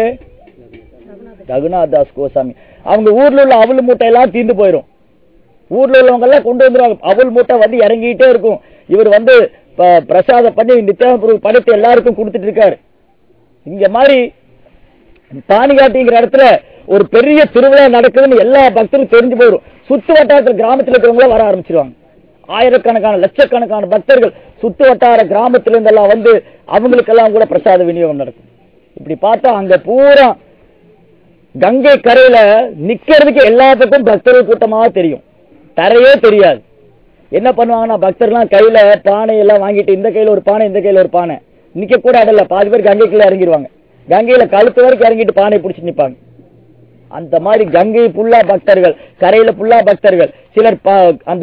S1: ரகுநாத் தாஸ் கோசாமி அவங்க ஊர்ல உள்ள அவல் மூட்டை எல்லாம் தீர்ந்து போயிடும் ஊர்ல உள்ளவங்க எல்லாம் கொண்டு வந்துருவாங்க அவல் மூட்டை வந்து இறங்கிட்டே இருக்கும் இவர் வந்து ப- பிரசாதம் பண்ணி நித்யானந்த படைத்து எல்லாருக்கும் கொடுத்துட்டு இருக்காரு இங்க மாதிரி பானிகாட்டிங்கிற இடத்துல ஒரு பெரிய திருவிழா நடக்குதுன்னு எல்லா பக்தரும் தெரிஞ்சு போயிடும் சுத்து வட்டாரத்தில் கிராமத்துல இருக்கிறவங்கள வர ஆரம்பிச்சிருவாங்க ஆயிரக்கணக்கான லட்சக்கணக்கான பக்தர்கள் சுத்து வட்டார கிராமத்துல இருந்தெல்லாம் வந்து அவங்களுக்கெல்லாம் கூட பிரசாத விநியோகம் நடக்கும் இப்படி பார்த்தா அங்க பூரா கங்கை கரையில நிக்கிறதுக்கு எல்லாத்துக்கும் பக்தர்கள் கூட்டமா தெரியும் தரையே தெரியாது என்ன பண்ணுவாங்கன்னா பக்தர்லாம் கையில பானை எல்லாம் வாங்கிட்டு இந்த கையில ஒரு பானை இந்த கையில ஒரு பானை நிக்க கூட இடல பாதி பேர் கங்கைக்குள்ள இறங்கிடுவாங்க கங்கையில கழுத்து வரைக்கும் இறங்கிட்டு பானை பிடிச்சி நிப்பாங்க அந்த மாதிரி கங்கை புல்லா பக்தர்கள் கரையில புல்லா பக்தர்கள் சிலர் பா- அந்த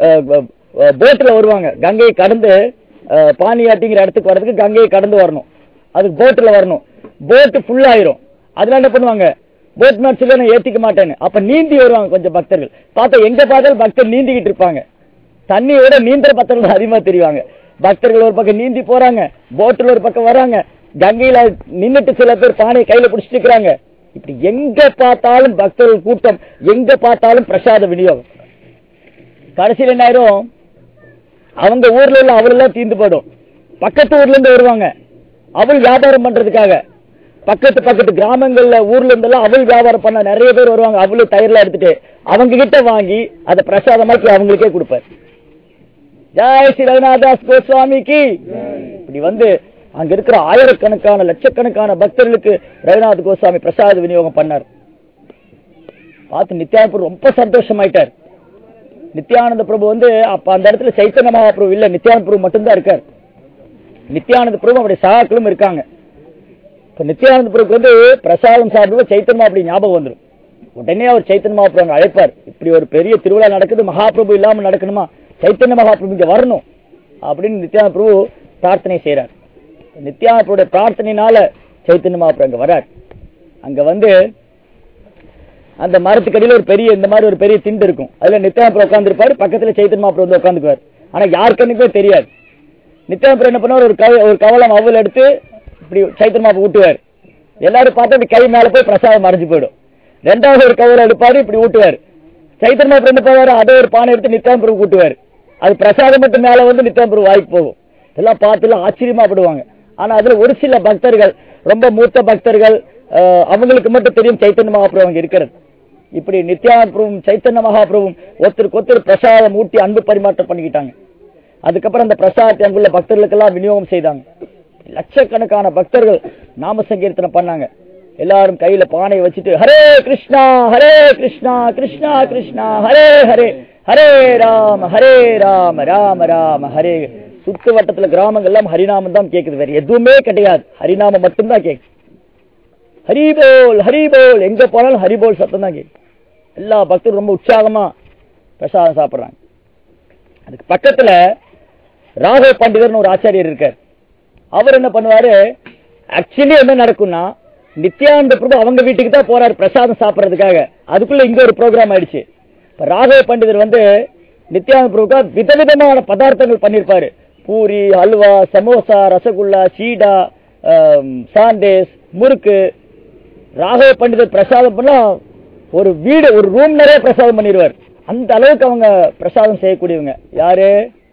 S1: போட்ல வருவாங்க கங்கையை கடந்து அஹ், பானியாட்டிங்கிற இடத்துக்கு வர்றதுக்கு கங்கையை கடந்து வரணும் அதுக்கு போட்ல வரணும் போட்டு ஃபுல் ஆயிரும் அதனால என்ன பண்ணுவாங்க போட் மேட் சொல்லி நான் ஏத்திக்க மாட்டேன்னு அப்ப நீந்தி வருவாங்க கொஞ்சம் பக்தர்கள் பார்த்தா எங்க பார்த்தாலும் பக்தர் நீந்திக்கிட்டு இருப்பாங்க தண்ணியோட நீந்துற பக்தர்கள் அதிகமா தெரிவாங்க பக்தர்கள் ஒரு பக்கம் நீந்தி போறாங்க போட்டுல ஒரு பக்கம் வராங்க கங்கையில நின்னுட்டு சில பேர் பானையை கையில பிடிச்சிட்டு இருக்கிறாங்க இப்படி எங்க பார்த்தாலும் பக்தர்கள் கூட்டம் எங்க பார்த்தாலும் பிரசாத விநியோகம் கடைசியில் என்ன ஆயிரும் அவங்க ஊர்ல உள்ள அவள் எல்லாம் தீர்ந்து போயிடும் பக்கத்து ஊர்ல இருந்து வருவாங்க அவள் வியாபாரம் பண்றதுக்காக பக்கத்து பக்கத்து கிராமங்கள்ல ஊர்ல இருந்தெல்லாம் அவள் வியாபாரம் பண்ண நிறைய பேர் வருவாங்க அவளு தயிர்ல எடுத்துட்டு அவங்க கிட்ட வாங்கி அதை பிரசாதமாக்கி அவங்களுக்கே கொடுப்பார் ஜெய் ஸ்ரீ ரகுநாதாஸ் கோஸ்வாமிக்கு இப்படி வந்து அங்க இருக்கிற ஆயிரக்கணக்கான லட்சக்கணக்கான பக்தர்களுக்கு ரகுநாத் கோஸ்வாமி பிரசாத விநியோகம் பண்ணார் பார்த்து நித்யானந்த ரொம்ப சந்தோஷமாயிட்டார் நித்யானந்த பிரபு வந்து அப்ப அந்த இடத்துல சைத்தன்ய மகாபிரபு இல்ல நித்யானந்த பிரபு மட்டும்தான் இருக்கார் நித்யானந்த பிரபு அவருடைய சகாக்களும் இருக்காங்க இப்ப நித்யானந்த பிரபுக்கு வந்து பிரசாதம் சாப்பிடுவோம் சைத்தன்ய அப்படி ஞாபகம் வந்துடும் உடனே அவர் சைத்தன்ய மகாபிரபு அங்க அழைப்பார் இப்படி ஒரு பெரிய திருவிழா நடக்குது மகாபிரபு இல்லாம நடக்கணுமா சைத்தன்ய மகாபிரபு இங்க வரணும் அப்படின்னு நித்யானந்த பிரபு பிரார்த்தனை செய்யறார் நித்யானந்த பிரபுடைய பிரார்த்தனையினால சைத்தன்ய மகாபிரபு அங்க வரார் அங்க வந்து அந்த மரத்துக்கு அடியில ஒரு பெரிய இந்த மாதிரி ஒரு பெரிய திண்டு இருக்கும் அதுல நித்யானந்தபுரம் உட்காந்துருப்பாரு பக்கத்துல சைத்தன்ய மாப்பிரம் வந்து உட்காந்துக்குவார் ஆனா யாருக்குன்னுக்கே தெரியாது நித்யானந்தபுரம் என்ன பண்ணுவார் ஒரு கவ ஒரு கவலம் அவ்வளவு எடுத்து இப்படி சைத்தன்ய மாப்பு ஊட்டுவார் எல்லாரும் பார்த்தா இப்படி கை மேல போய் பிரசாதம் மறைஞ்சு போயிடும் ரெண்டாவது ஒரு கவலை எடுப்பாரு இப்படி ஊட்டுவார் சைத்தன்ய மாப்பு என்ன பண்ணுவாரு அதே ஒரு பானை எடுத்து நித்யானந்தபுரம் ஊட்டுவார் அது பிரசாதம் மட்டும் மேல வந்து நித்யானந்தபுரம் வாய்க்கு போகும் இதெல்லாம் பார்த்து எல்லாம் ஆச்சரியமா படுவாங்க ஆனா அதுல ஒரு சில பக்தர்கள் ரொம்ப மூத்த பக்தர்கள் அஹ், அவங்களுக்கு மட்டும் தெரியும் சைத்தன்ய மகாபிரபு அங்க இருக்கிறது இப்படி நித்யானந்தபுரம் சைத்தன்ய மகாபிரபும் ஒருத்தருக்கு ஒருத்தர் பிரசாதம் ஊட்டி அன்பு பரிமாற்றம் பண்ணிக்கிட்டாங்க அதுக்கப்புறம் அந்த பிரசாதத்தை அங்குள்ள பக்தர்களுக்கெல்லாம் விநியோகம் செய்தாங்க லட்சக்கணக்கான பக்தர்கள் நாம சங்கீர்த்தனம் பண்ணாங்க எல்லாரும் கையில பானையை வச்சுட்டு ஹரே கிருஷ்ணா ஹரே கிருஷ்ணா கிருஷ்ணா கிருஷ்ணா ஹரே ஹரே ஹரே ராம ஹரே ராம ராம ராம ஹரே சுத்து வட்டத்துல கிராமங்கள் எல்லாம் ஹரிநாமம் தான் கேக்குது வேற எதுவுமே கிடையாது ஹரிநாமம் மட்டும்தான் கேக்குது ஹரிபோல் ஹரிபோல் எங்க போனாலும் ஹரிபோல் சத்தம் தான் கேக்குது எல்லா பக்தரும் ரொம்ப உற்சாகமா பிரசாதம் சாப்பிடுறாங்க அதுக்கு பக்கத்துல ராகவ பண்டிதர்னு ஒரு ஆச்சாரியர் இருக்கார் அவர் என்ன பண்ணுவாரு ஆக்சுவலி என்ன நடக்கும்னா நித்யானந்த பிரபு அவங்க வீட்டுக்கு தான் போறாரு பிரசாதம் சாப்பிடுறதுக்காக அதுக்குள்ள இங்க ஒரு ப்ரோக்ராம் ஆயிடுச்சு இப்ப ராகவ பண்டிதர் வந்து நித்யானந்த பிரபுக்கா விதவிதமான பதார்த்தங்கள் பண்ணிருப்பாரு பூரி ஹல்வா சமோசா ரசகுல்லா சீடா ஆம், சாந்தேஸ் முறுக்கு ராகவ பண்டிதர் பிரசாதம் பண்ணா ஒரு வீடு ஒரு ரூம் நிறைய பிரசாதம் பண்ணிடுவார் அந்த அளவுக்கு அவங்க பிரசாதம் செய்யக்கூடியவங்க யாரு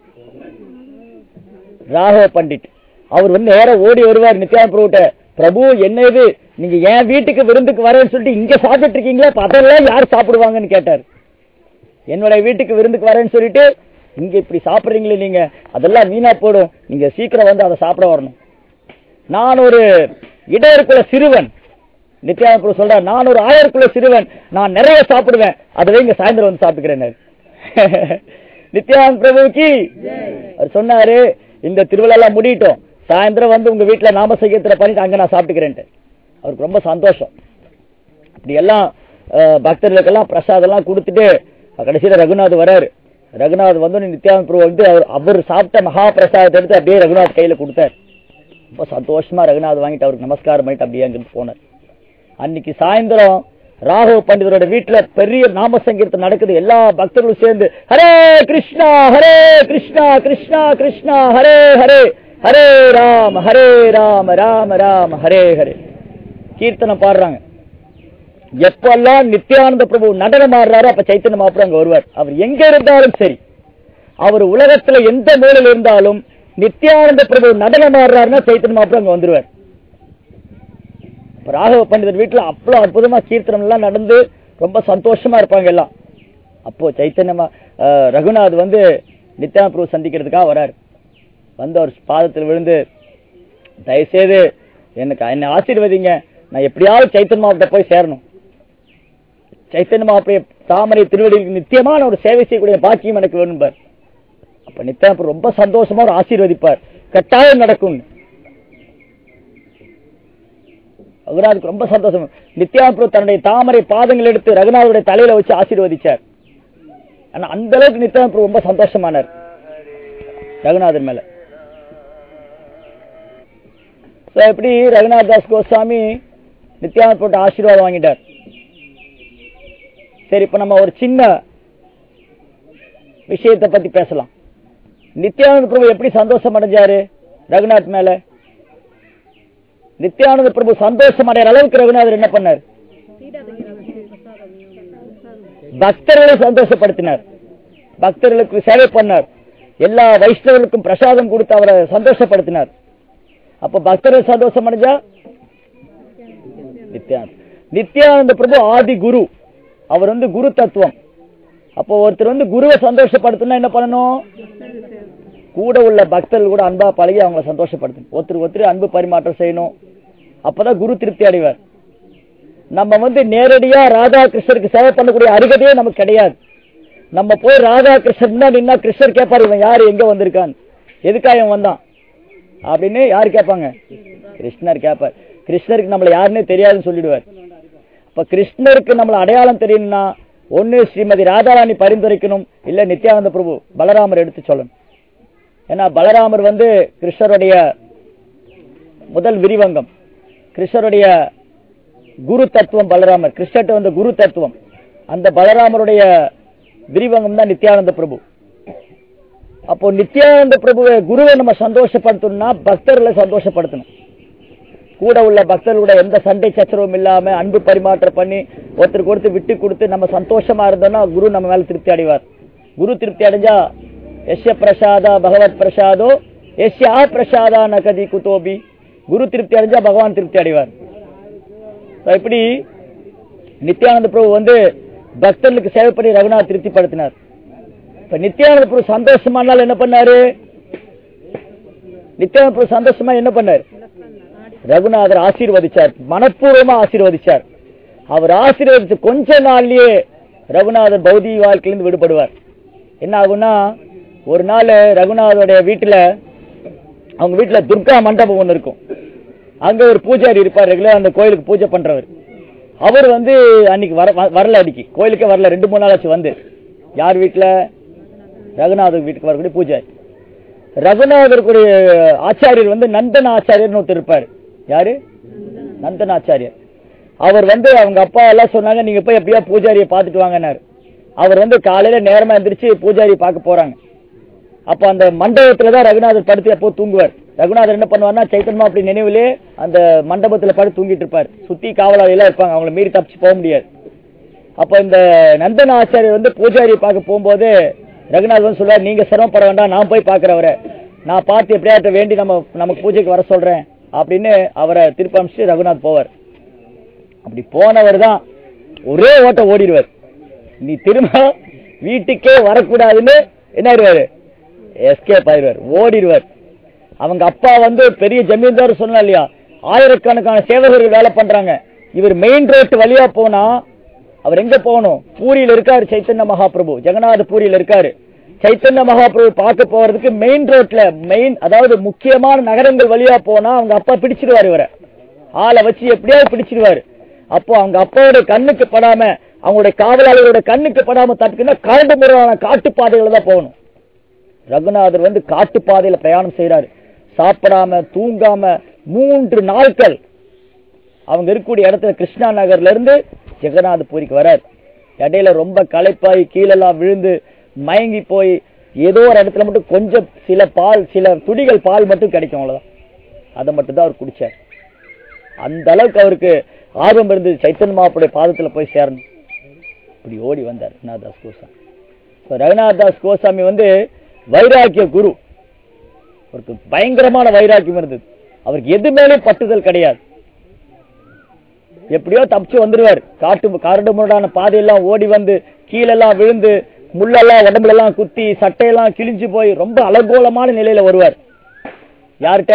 S1: ராகவ பண்டிட் அவர் வந்து நேரா ஓடி வருவார் நித்யானந்த பிரபுட்ட பிரபு என்ன இது நீங்க என் வீட்டுக்கு விருந்துக்கு வரேன்னு சொல்லிட்டு இங்க சாப்பிட்டு இருக்கீங்களா அப்ப அதெல்லாம் யார் சாப்பிடுவாங்கன்னு கேட்டார் என்னுடைய வீட்டுக்கு விருந்துக்கு வரேன்னு சொல்லிட்டு இங்க இப்படி சாப்பிடுறீங்களே நீங்க அதெல்லாம் வீணா போடும் நீங்க சீக்கிரம் வந்து அதை சாப்பிட வரணும் நான் ஒரு இடையருக்குள்ள சிறுவன் நித்யானந்த பிரபு சொல்றார் நான் ஒரு ஆயருக்குள்ள சிறுவன் நான் நிறைய சாப்பிடுவேன் அதை இங்க சாயந்தரம் வந்து சாப்பிட்டுக்கிறேன் நித்யானந்த பிரபுக்கு அவர் சொன்னாரு இந்த திருவிழா எல்லாம் முடியட்டும் சாயந்தரம் வந்து உங்க வீட்டுல நாம சங்கீர்த்தனை பண்ணிட்டு அங்க நான் சாப்பிட்டுக்கிறேன்ட்டு அவருக்கு ரொம்ப சந்தோஷம் இப்படி எல்லாம் அஹ், பக்தர்களுக்கெல்லாம் பிரசாதம் எல்லாம் கொடுத்துட்டு கடைசியில ரகுநாத் வராரு ரகுநாத் வந்து நித்யானந்த பிரபு வந்து அவர் அவர் சாப்பிட்ட மகா பிரசாதத்தை எடுத்து அப்படியே ரகுநாத் கையில கொடுத்தார் ரொம்ப சந்தோஷமா ரகுநாத் வாங்கிட்டு அவருக்கு நமஸ்காரம் பண்ணிட்டு அப்படியே அங்கிருந்து போனார் அன்னைக்கு சாயந்தரம் ராகவ பண்டிதரோட வீட்டுல பெரிய நாம சங்கீர்த்தம் நடக்குது எல்லா பக்தர்களும் சேர்ந்து ஹரே கிருஷ்ணா ஹரே கிருஷ்ணா கிருஷ்ணா கிருஷ்ணா ஹரே ஹரே ஹரே ராம ஹரே ராம ராம ராம ஹரே ஹரே கீர்த்தனம் பாடுறாங்க எப்பெல்லாம் நித்யானந்த பிரபு நடனம் ஆடுறாரோ அப்ப சைத்தன்ய மாப்பிரம் அங்க வருவார் அவர் எங்க இருந்தாலும் சரி அவர் உலகத்துல எந்த மூலையில் இருந்தாலும் நித்யானந்த பிரபு நடனம் ஆடுறாருன்னா சைத்தன்ய மாப்பிரம் அங்க வந்துருவார் அப்ப ராகவ பண்டிதர் வீட்டுல அவ்வளவு அற்புதமா கீர்த்தனம் எல்லாம் நடந்து ரொம்ப சந்தோஷமா இருப்பாங்க எல்லாம் அப்போ சைத்தன்யமா அஹ், ரகுநாத் வந்து நித்யானந்த பிரபு சந்திக்கிறதுக்காக வராரு வந்து அவர் பாதத்தில் விழுந்து தயவுசெய்து எனக்கு என்னை ஆசீர்வதிங்க நான் எப்படியாவது சைத்தன்ய மாவட்ட போய் சேரணும் சைத்தன்ய மாப்பிளைய தாமரை திருவடிக்கு நித்தியமான ஒரு சேவை செய்யக்கூடிய பாக்கியம் எனக்கு வேணும்பார் அப்ப நித்யானந்த ரொம்ப சந்தோஷமா ஒரு ஆசீர்வதிப்பார் கட்டாயம் நடக்கும் ரகுநாதுக்கு ரொம்ப சந்தோஷம் நித்யானந்த தன்னுடைய தாமரை பாதங்கள் எடுத்து ரகுநாதருடைய தலையில வச்சு ஆசீர்வதிச்சார் ஆனா அந்த அளவுக்கு நித்யானந்த ரொம்ப சந்தோஷமானார் ரகுநாதன் மேல So, எப்படி ரகுநாத் தாஸ் கோஸ்வாமி நித்யானந்த போட்டு ஆசீர்வாதம் வாங்கிட்டார் சரி இப்ப நம்ம ஒரு சின்ன விஷயத்தை பத்தி பேசலாம் நித்யானந்த பிரபு எப்படி சந்தோஷம் அடைஞ்சாரு ரகுநாத் மேல நித்யானந்த பிரபு சந்தோஷம் அடைகிற அளவுக்கு ரகுநாதர் என்ன பண்ணார் பக்தர்களை சந்தோஷப்படுத்தினார் பக்தர்களுக்கு சேவை பண்ணார் எல்லா வைஷ்ணவர்களுக்கும் பிரசாதம் கொடுத்து அவரை சந்தோஷப்படுத்தினார் அப்ப பக்தர்கள் சந்தோஷம் அடைஞ்சா நித்யானந்த நித்யானந்த பிரபு ஆதி குரு அவர் வந்து குரு தத்துவம் அப்போ ஒருத்தர் வந்து குருவை சந்தோஷப்படுத்தணும்னா என்ன பண்ணணும் கூட உள்ள பக்தர்கள் கூட அன்பா பழகி அவங்களை சந்தோஷப்படுத்தணும் ஒருத்தர் ஒருத்தர் அன்பு பரிமாற்றம் செய்யணும் அப்பதான் குரு திருப்தி அடைவார் நம்ம வந்து நேரடியா ராதா கிருஷ்ணருக்கு சேவை பண்ணக்கூடிய அருகதையே நமக்கு கிடையாது நம்ம போய் ராதா கிருஷ்ணன் முன்னாடி நின்னா கிருஷ்ணர் கேட்பாரு இவன் யாரு எங்க வந்திருக்கான் எதுக்காக இவன் வந்தான் அப்படின்னு யாரு கேட்பாங்க கிருஷ்ணர் கேட்பார் கிருஷ்ணருக்கு நம்மள யாருன்னே தெரியாதுன்னு சொல்லிடுவார் அப்ப கிருஷ்ணருக்கு நம்மள அடையாளம் தெரியணும்னா ஒண்ணு ஸ்ரீமதி ராதாராணி பரிந்துரைக்கணும் இல்ல நித்யானந்த பிரபு பலராமர் எடுத்து சொல்லணும் ஏன்னா பலராமர் வந்து கிருஷ்ணருடைய முதல் விரிவங்கம் கிருஷ்ணருடைய குரு தத்துவம் பலராமர் கிருஷ்ணர்ட்ட வந்த குரு தத்துவம் அந்த பலராமருடைய விரிவங்கம் தான் நித்யானந்த பிரபு அப்போ நித்யானந்த பிரபுவை குருவை நம்ம சந்தோஷப்படுத்தணும்னா பக்தர்களை சந்தோஷப்படுத்தணும் கூட உள்ள பக்தர்களோட எந்த சண்டை சச்சரவும் இல்லாம அன்பு பரிமாற்றம் பண்ணி ஒருத்தருக்கு ஒருத்தர் விட்டு கொடுத்து நம்ம சந்தோஷமா இருந்தோம்னா குரு நம்ம மேல திருப்தி அடைவார் குரு திருப்தி அடைஞ்சா எஸ்ய பிரசாதா பகவத் பிரசாதோ எஸ்யா பிரசாதா நகதி குதோபி குரு திருப்தி அடைஞ்சா பகவான் திருப்தி அடைவார் So, இப்படி நித்யானந்த பிரபு வந்து பக்தர்களுக்கு சேவை பண்ணி ரகுநாத் திருப்திப்படுத்தினார் இப்ப நித்யானந்த பிரபு சந்தோஷமானாலும் என்ன பண்ணாரு நித்யானந்த பிரபு சந்தோஷமா என்ன பண்ணாரு ரகுநாதர் ஆசீர்வதிச்சார் மனப்பூர்வமா ஆசீர்வதிச்சார் அவர் ஆசீர்வதிச்ச கொஞ்ச நாள்லயே ரகுநாதர் பௌதிக வாழ்க்கையிலிருந்து விடுபடுவார் என்ன ஆகும்னா ஒரு நாள் ரகுநாதருடைய வீட்டுல அவங்க வீட்டுல துர்கா மண்டபம் ஒண்ணு இருக்கும் அங்க ஒரு பூஜாரி இருப்பார் ரெகுலர் அந்த கோயிலுக்கு பூஜை பண்றவர் அவர் வந்து அன்னைக்கு வர வ- வரல அன்னைக்கு கோயிலுக்கே வரல ரெண்டு மூணு நாள் ஆச்சு வந்து யார் வீட்டுல ரகுநாதர் வீட்டுக்கு வரக்கூடிய பூஜாரி ரகுநாதருக்குரிய ஆச்சாரியர் வந்து நந்தன ஆச்சாரியர்னு ஒருத்தர் இருப்பார் யாரு நந்தன ஆச்சாரியர் அவர் வந்து அவங்க அப்பா எல்லாம் சொன்னாங்க நீங்க போய் எப்படியா பூஜாரியை பார்த்துட்டு வாங்கன்னாரு அவர் வந்து காலையில நேரமா எந்திரிச்சு பூஜாரியை பார்க்க போறாங்க அப்ப அந்த மண்டபத்துல தான் ரகுநாதர் படுத்து எப்போ தூங்குவார் ரகுநாதர் என்ன பண்ணுவார்னா சைத்தன்மா அப்படி நினைவிலே அந்த மண்டபத்துல படுத்து தூங்கிட்டு இருப்பார் சுத்தி காவலாளி எல்லாம் இருப்பாங்க அவங்கள மீறி தப்பிச்சு போக முடியாது அப்ப இந்த நந்தன ஆச்சாரியர் வந்து பூஜாரியை பார்க்க போகும்போது ரகுநாதர் வந்து சொல்றாரு நீங்க சிரமப்பட வேண்டாம் நான் போய் பார்க்கிறவரை நான் பார்த்து எப்படியாட்ட வேண்டி நம்ம நமக்கு பூஜைக்கு வர சொல்றேன் அப்படின்னு அவரை திருப்பி அனுப்பிச்சு ரகுநாத் போவார் அப்படி போனவர் தான் ஒரே ஓட்ட ஓடிடுவார் நீ திரும்ப வீட்டுக்கே வரக்கூடாதுன்னு என்ன ஆயிடுவாரு எஸ்கேப் ஆயிடுவார் ஓடிடுவார் அவங்க அப்பா வந்து பெரிய ஜமீன்தார் சொன்னா இல்லையா ஆயிரக்கணக்கான சேவகர்கள் வேலை பண்றாங்க இவர் மெயின் ரோட் வழியா போனா அவர் எங்க போகணும் பூரியில இருக்காரு சைத்தன்ய மகாபிரபு ஜெகநாத பூரியில இருக்காரு சைத்தன்ய மகாபிரபு பார்க்க போறதுக்கு மெயின் ரோட்ல மெயின் அதாவது முக்கியமான நகரங்கள் வழியா போனா அவங்க அப்பா பிடிச்சிடுவாரு இவரை ஆளை வச்சு எப்படியாவது பிடிச்சிடுவாரு அப்போ அவங்க அப்பாவோட கண்ணுக்கு படாம அவங்களுடைய காவலாளிகளோட கண்ணுக்கு படாம தட்டுக்குன்னா கரண்டு முறையான காட்டுப்பாதைகளை தான் போகணும் ரகுநாதர் வந்து காட்டுப்பாதையில பிரயாணம் செய்யறாரு சாப்பிடாம தூங்காம மூன்று நாட்கள் அவங்க இருக்கக்கூடிய இடத்துல கிருஷ்ணா நகர்ல இருந்து ஜெகநாத பூரிக்கு வரார் இடையில ரொம்ப களைப்பாய் கீழெல்லாம் விழுந்து மயங்கி போய் ஏதோ ஒரு இடத்துல மட்டும் கொஞ்சம் சில பால் சில துடிகள் பால் மட்டும் கிடைக்கும் அவ்வளவுதான் அதை மட்டும் தான் அவர் குடிச்சார் அந்த அளவுக்கு அவருக்கு ஆர்வம் இருந்தது சைத்தன்ய மாப்புடைய பாதத்துல போய் சேரணும் இப்படி ஓடி வந்தார் ரகுநாதாஸ் கோசாமி So, ரகுநாதாஸ் கோசாமி வந்து வைராக்கிய குரு அவருக்கு பயங்கரமான வைராக்கியம் இருந்தது அவருக்கு எது மேலேயும் பட்டுதல் கிடையாது எப்படியோ தப்பிச்சு வந்துருவார் காட்டு கரடு முரடான பாதையெல்லாம் ஓடி வந்து கீழெல்லாம் விழுந்து முள்ளெல்லாம் உடம்புல எல்லாம் குத்தி சட்டையெல்லாம் கிழிஞ்சு போய் ரொம்ப அலங்கோலமான நிலையில வருவார் யார்கிட்ட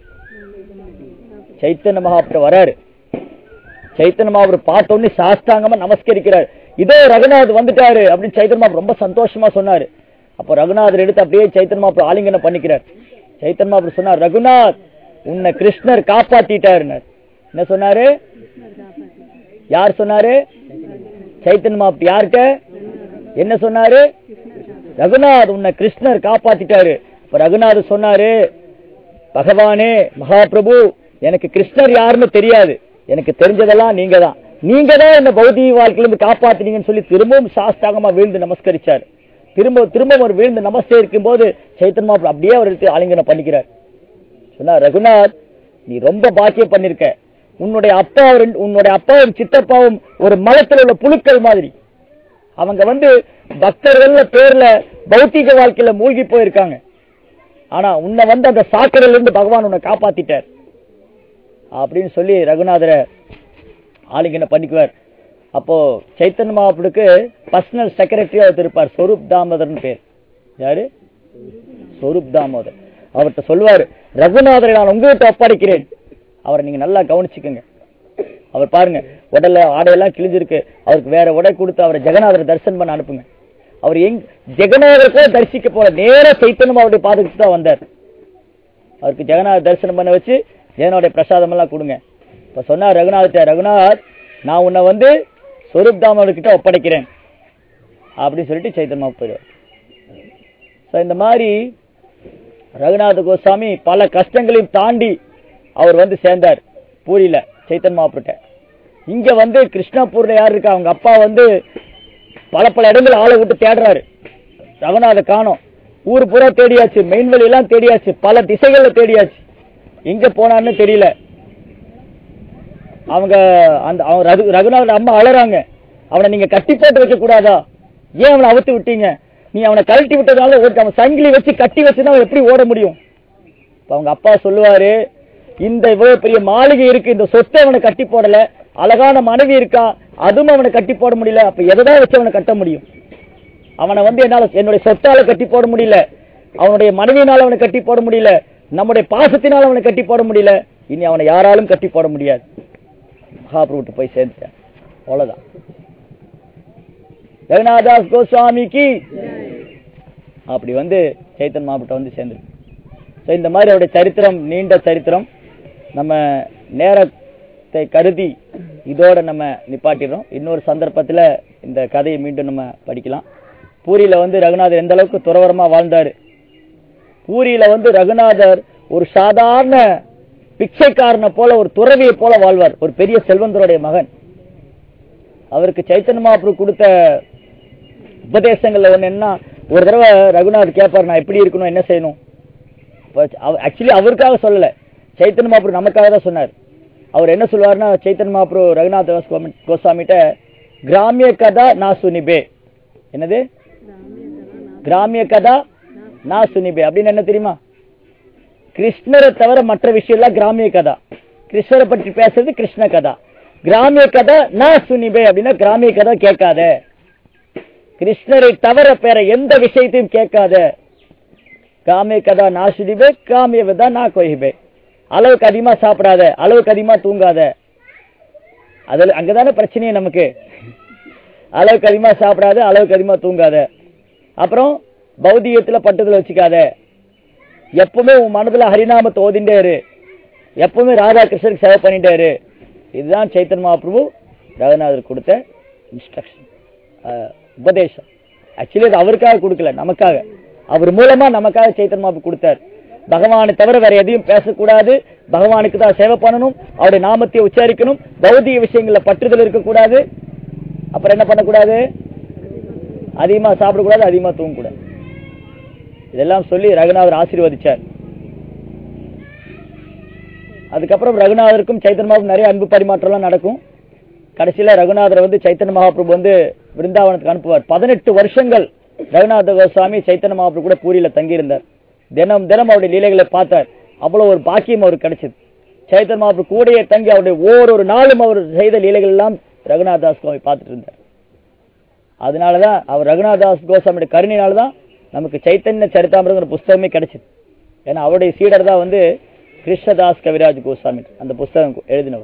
S1: சைத்தன்ய மகாபுரம் வராரு சைத்தன்ய மகாபுரம் பார்த்த உடனே சாஸ்தாங்கமா நமஸ்கரிக்கிறார் இதோ ரகுநாத் வந்துட்டாரு அப்படின்னு சைத்தன்ய மகாபுரம் ரொம்ப சந்தோஷமா சொன்னாரு அப்போ ரகுநாதர் எடுத்து அப்படியே சைத்தன்ய மகாபுரம் ஆலிங்கனம் பண்ணிக்கிறார் சைத்தன்ய மகாபுரம் சொன்னார் ரகுநாத் உன்னை கிருஷ்ணர் காப்பாத்திட்டாருன்னார் என்ன சொன்னாரு யார் சொன்னாரு சைத்தன்ய மகாபுரம் யார்கிட்ட என்ன சொன்னாரு ரகுநாத் உன்னை கிருஷ்ணர் காப்பாத்திட்டாரு அப்ப ரகுநாத் சொன்னாரு பகவானே மகாபிரபு எனக்கு கிருஷ்ணர் யாருன்னு தெரியாது எனக்கு தெரிஞ்சதெல்லாம் நீங்க தான் நீங்க தான் என்ன பௌதிக வாழ்க்கையில இருந்து காப்பாத்தினீங்கன்னு சொல்லி திரும்பவும் சாஸ்தாகமா வீழ்ந்து நமஸ்கரிச்சார் திரும்ப திரும்ப அவர் வீழ்ந்து நமஸ்கரிக்கும் போது சைத்தன் மாப்பிள்ள அப்படியே அவர் எடுத்து ஆலிங்கனம் பண்ணிக்கிறார் சொன்னா ரகுநாத் நீ ரொம்ப பாக்கியம் பண்ணிருக்க உன்னுடைய அப்பா ரெண்டு- உன்னுடைய அப்பாவும் சித்தப்பாவும் ஒரு மலத்தில் உள்ள புழுக்கள் மாதிரி அவங்க வந்து பக்தர்கள் பேர்ல பௌத்திக வாழ்க்கையில மூழ்கி போயிருக்காங்க ஆனா உன்னை வந்து அந்த சாக்கடையில இருந்து பகவான் உன்னை காப்பாத்திட்டார் அப்படின்னு சொல்லி ரகுநாதரை ஆலிங்கனம் பண்ணிக்குவார் அப்போ சைத்தன்ய மகாபுருக்கு பர்சனல் செக்ரட்டரியா ஒருத்தர் இருப்பார் ஸ்வரூப் தாமோதர்னு பேர் யாரு ஸ்வரூப் தாமோதர் அவர்கிட்ட சொல்லுவார் ரகுநாதரை நான் உங்ககிட்ட ஒப்படைக்கிறேன் அவரை நீங்க நல்லா கவனிச்சுக்கோங்க அவர் பாருங்க உடல்ல ஆடையெல்லாம் கிழிஞ்சிருக்கு அவருக்கு வேற உடை கொடுத்து அவரை ஜெகநாதரை தரிசனம் பண்ண அனுப்புங்க அவர் எங் ஜெகநாதருக்கோ தரிசிக்க போல நேர சைத்தன்யம் அவருடைய பாதத்துக்கு தான் வந்தார் அவருக்கு ஜெகநாத தரிசனம் பண்ண வச்சு ஜெகநாடைய பிரசாதம் எல்லாம் கொடுங்க இப்ப சொன்னார் ரகுநாத் ரகுநாத் நான் உன்னை வந்து ஸ்வரூப் தாமோதர்கிட்ட ஒப்படைக்கிறேன் அப்படின்னு சொல்லிட்டு சைத்தன்மா போயிடுவார் So, இந்த மாதிரி ரகுநாத கோஸ்வாமி பல கஷ்டங்களையும் தாண்டி அவர் வந்து சேர்ந்தார் பூரியில சைத்தன் மாப்பிட்ட இங்க வந்து கிருஷ்ணாப்பூர்ல யார் இருக்கா அவங்க அப்பா வந்து பல பல இடங்கள் ஆளை விட்டு தேடுறாரு ரகுநாத காணோம் ஊர் பூரா தேடியாச்சு மெயின் எல்லாம் தேடியாச்சு பல திசைகள்ல தேடியாச்சு எங்க போனான்னு தெரியல அவங்க அந்த அவன் ரகு ரகுநாதன் அம்மா அழறாங்க அவனை நீங்க கட்டி போட்டு வைக்க கூடாதா ஏன் அவனை அவுத்து விட்டீங்க நீ அவனை கழட்டி விட்டதால ஓட்டு அவன் சங்கிலி வச்சு கட்டி வச்சுன்னா அவன் எப்படி ஓட முடியும் இப்ப அவங்க அப்பா சொல்லுவாரு இந்த இவ்வளவு பெரிய மாளிகை இருக்கு இந்த சொத்தை அவனை கட்டி போடல அழகான மனைவி இருக்கா அதுவும் அவனை கட்டி போட முடியல அப்ப எதைதான் வச்சு அவனை கட்ட முடியும் அவனை வந்து என்னால என்னுடைய சொத்தால கட்டி போட முடியல அவனுடைய மனைவியினால அவனை கட்டி போட முடியல நம்முடைய பாசத்தினால் அவனை கட்டி போட முடியல இனி அவனை யாராலும் கட்டி போட முடியாது மகாபிரபுட்டு போய் சேர்ந்துட்டேன் அவ்வளவுதான் ஜெகநாதாஸ் கோஸ்வாமிக்கு அப்படி வந்து சைத்தன் மாவட்டம் வந்து சேர்ந்துருக்கு ஸோ இந்த மாதிரி அவருடைய சரித்திரம் நீண்ட சரித்திரம் நம்ம நேரத்தை கருதி இதோட நம்ம நிப்பாட்டிடுறோம் இன்னொரு சந்தர்ப்பத்தில் இந்த கதையை மீண்டும் நம்ம படிக்கலாம் பூரியில வந்து ரகுநாதர் எந்த அளவுக்கு துறவரமா வாழ்ந்தாரு பூரியில வந்து ரகுநாதர் ஒரு சாதாரண பிச்சைக்காரனை போல ஒரு துறவியை போல வாழ்வார் ஒரு பெரிய செல்வந்தருடைய மகன் அவருக்கு சைத்தன்ய மகாபுரு கொடுத்த உபதேசங்கள்ல ஒண்ணு என்ன ஒரு தடவை ரகுநாத் கேட்பார் நான் எப்படி இருக்கணும் என்ன செய்யணும் ஆக்சுவலி அவருக்காக சொல்லல சைத்தன்ய மகாபுரு நமக்காக தான் சொன்னார் அவர் என்ன சொல்லுவாருன்னா சைத்தன்ய மகாபுரு ரகுநாத் தாஸ் கோமி- கோஸ்வாமிட்ட கிராமிய கதா நான் சுனிபே என்னது கிராமிய கதா நான் சுனிபே அப்படின்னு என்ன தெரியுமா கிருஷ்ணரை தவிர மற்ற விஷயம் எல்லாம் கிராமிய கதா கிருஷ்ணரை பற்றி பேசுறது கிருஷ்ண கதா கிராமிய கதா நான் சுனிபே அப்படின்னா கிராமிய கதா கேட்காத கிருஷ்ணரை தவிர வேற எந்த விஷயத்தையும் கேட்காத காமிய கதா நான் சுனிபே காமிய விதா நான் கொய்பே அளவுக்கு அதிகமா சாப்பிடாத அளவுக்கு அதிகமா தூங்காத அதுல அங்கதானே பிரச்சனையே நமக்கு அளவுக்கு அதிகமா சாப்பிடாத அளவுக்கு அதிகமா தூங்காத அப்புறம் பௌதிகத்துல பட்டத்துல வச்சுக்காத எப்பவுமே உன் மனதுல ஹரிநாமத்தை ஓதிண்டே இரு எப்பவுமே ராதா கிருஷ்ணருக்கு சேவை பண்ணிட்டே இரு இதுதான் சைத்தன் மகாபிரபு ரகுநாதர் கொடுத்த இன்ஸ்ட்ரக்ஷன் உபதேசம் ஆக்சுவலி அது அவருக்காக கொடுக்கல நமக்காக அவர் மூலமா நமக்காக சைத்தன் மகாபிரபு கொடுத்தார் பகவானை தவிர வேற எதையும் பேசக்கூடாது பகவானுக்கு தான் சேவை பண்ணணும் அவருடைய நாமத்தை உச்சரிக்கணும் பௌதிக விஷயங்கள்ல பற்றுதல் இருக்கக்கூடாது அப்புறம் என்ன பண்ணக்கூடாது அதிகமா சாப்பிடக்கூடாது அதிகமா தூங்கக்கூடாது இதெல்லாம் சொல்லி ரகுநாதர் ஆசீர்வதிச்சார் அதுக்கப்புறம் ரகுநாதருக்கும் சைத்தன்ய மகாபிரபு நிறைய அன்பு பரிமாற்றம்லாம் நடக்கும் கடைசியில ரகுநாதர் வந்து சைத்தன்ய மகாபிரபு வந்து பிருந்தாவனத்துக்கு அனுப்புவார் பதினெட்டு வருஷங்கள் ரகுநாத கோஸ்வாமி சைத்தன்ய மகாபிரபு கூட பூரியில தங்கியிருந்தார் தினம் தினம் அவருடைய லீலைகளை பார்த்தார் அவ்வளவு ஒரு பாக்கியம் அவருக்கு கிடைச்சது சைத்தன்ய மகாபிரபு கூடயே தங்கி அவருடைய ஓரொரு நாளும் அவர் செய்த லீலைகள் எல்லாம் ரகுநாத் தாஸ் சுவாமி பார்த்துட்டு இருந்தார் அதனாலதான் அவர் ரகுநாத் தாஸ் கோஸ்வாமியோட கருணையினாலதான் நமக்கு சைத்தன்ய சரிதாமிரங்கிற புஸ்தகமே கிடைச்சது ஏன்னா அவருடைய சீடர் தான் வந்து கிருஷ்ணதாஸ் கவிராஜ் கோஸ்வாமி அந்த புஸ்தகம் எழுதினவர்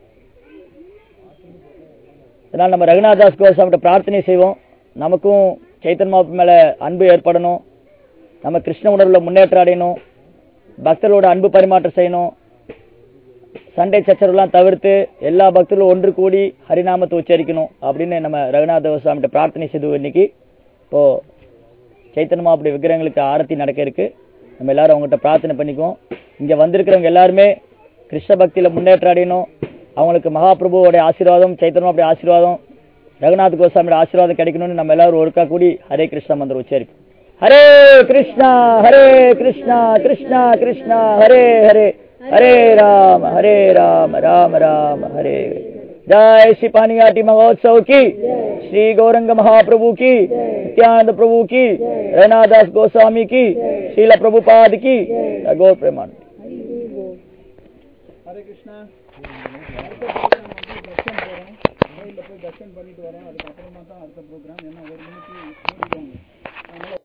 S1: அதனால நம்ம ரகுநாதாஸ் கோஸ்வாமிகிட்ட பிரார்த்தனை செய்வோம் நமக்கும் சைத்தன் மாப்பு மேல அன்பு ஏற்படணும் நம்ம கிருஷ்ண உணர்வுல முன்னேற்றம் அடையணும் பக்தர்களோட அன்பு பரிமாற்றம் செய்யணும் சண்டை சச்சரவுலாம் தவிர்த்து எல்லா பக்தர்களும் ஒன்று கூடி ஹரிநாமத்தை உச்சரிக்கணும் அப்படின்னு நம்ம ரகுநாத கோஸ்வாமிகிட்ட பிரார்த்தனை செய்து இன்னைக்கு இப்போ சைத்தன்ய மாப்புடைய விக்கிரகங்களுக்கு ஆரத்தி நடக்க இருக்கு நம்ம எல்லாரும் அவங்ககிட்ட பிரார்த்தனை பண்ணிக்குவோம் இங்க வந்திருக்கிறவங்க எல்லாருமே கிருஷ்ண பக்தியில முன்னேற்றம் அடையணும் அவங்களுக்கு மகாபிரபுவோட ஆசீர்வாதம் சைத்தன்ய மாப்புடைய ஆசீர்வாதம் ரகுநாத் கோஸ்வாமியோட ஆசீர்வாதம் கிடைக்கணும்னு நம்ம எல்லாரும் ஒருக்கா கூடி ஹரே கிருஷ்ணா மந்திரம் உச்சரிப்போம் ஹரே கிருஷ்ணா ஹரே கிருஷ்ணா கிருஷ்ணா கிருஷ்ணா ஹரே ஹரே ஹரே ராம ஹரே ராம ராம ராம ஹரே जय श्री पानियाटी महोत्सव की श्री गौरंग महाप्रभु की नित्यानंद प्रभु की रैनादास गोस्वामी की शील प्रभुपाद की गौर प्रेमान
S4: ஹரே கிருஷ்ணா அடுத்த ப்ரோக்ராம் வந்து தர்ஷன் போகிறோம் கோயிலில் போய் தர்ஷன் பண்ணிட்டு வரோம் அதுக்கப்புறமா தான் அடுத்த ப்ரோக்ராம் ஏன்னா ஒரு மணிக்கு மூடிடுவாங்க அதனால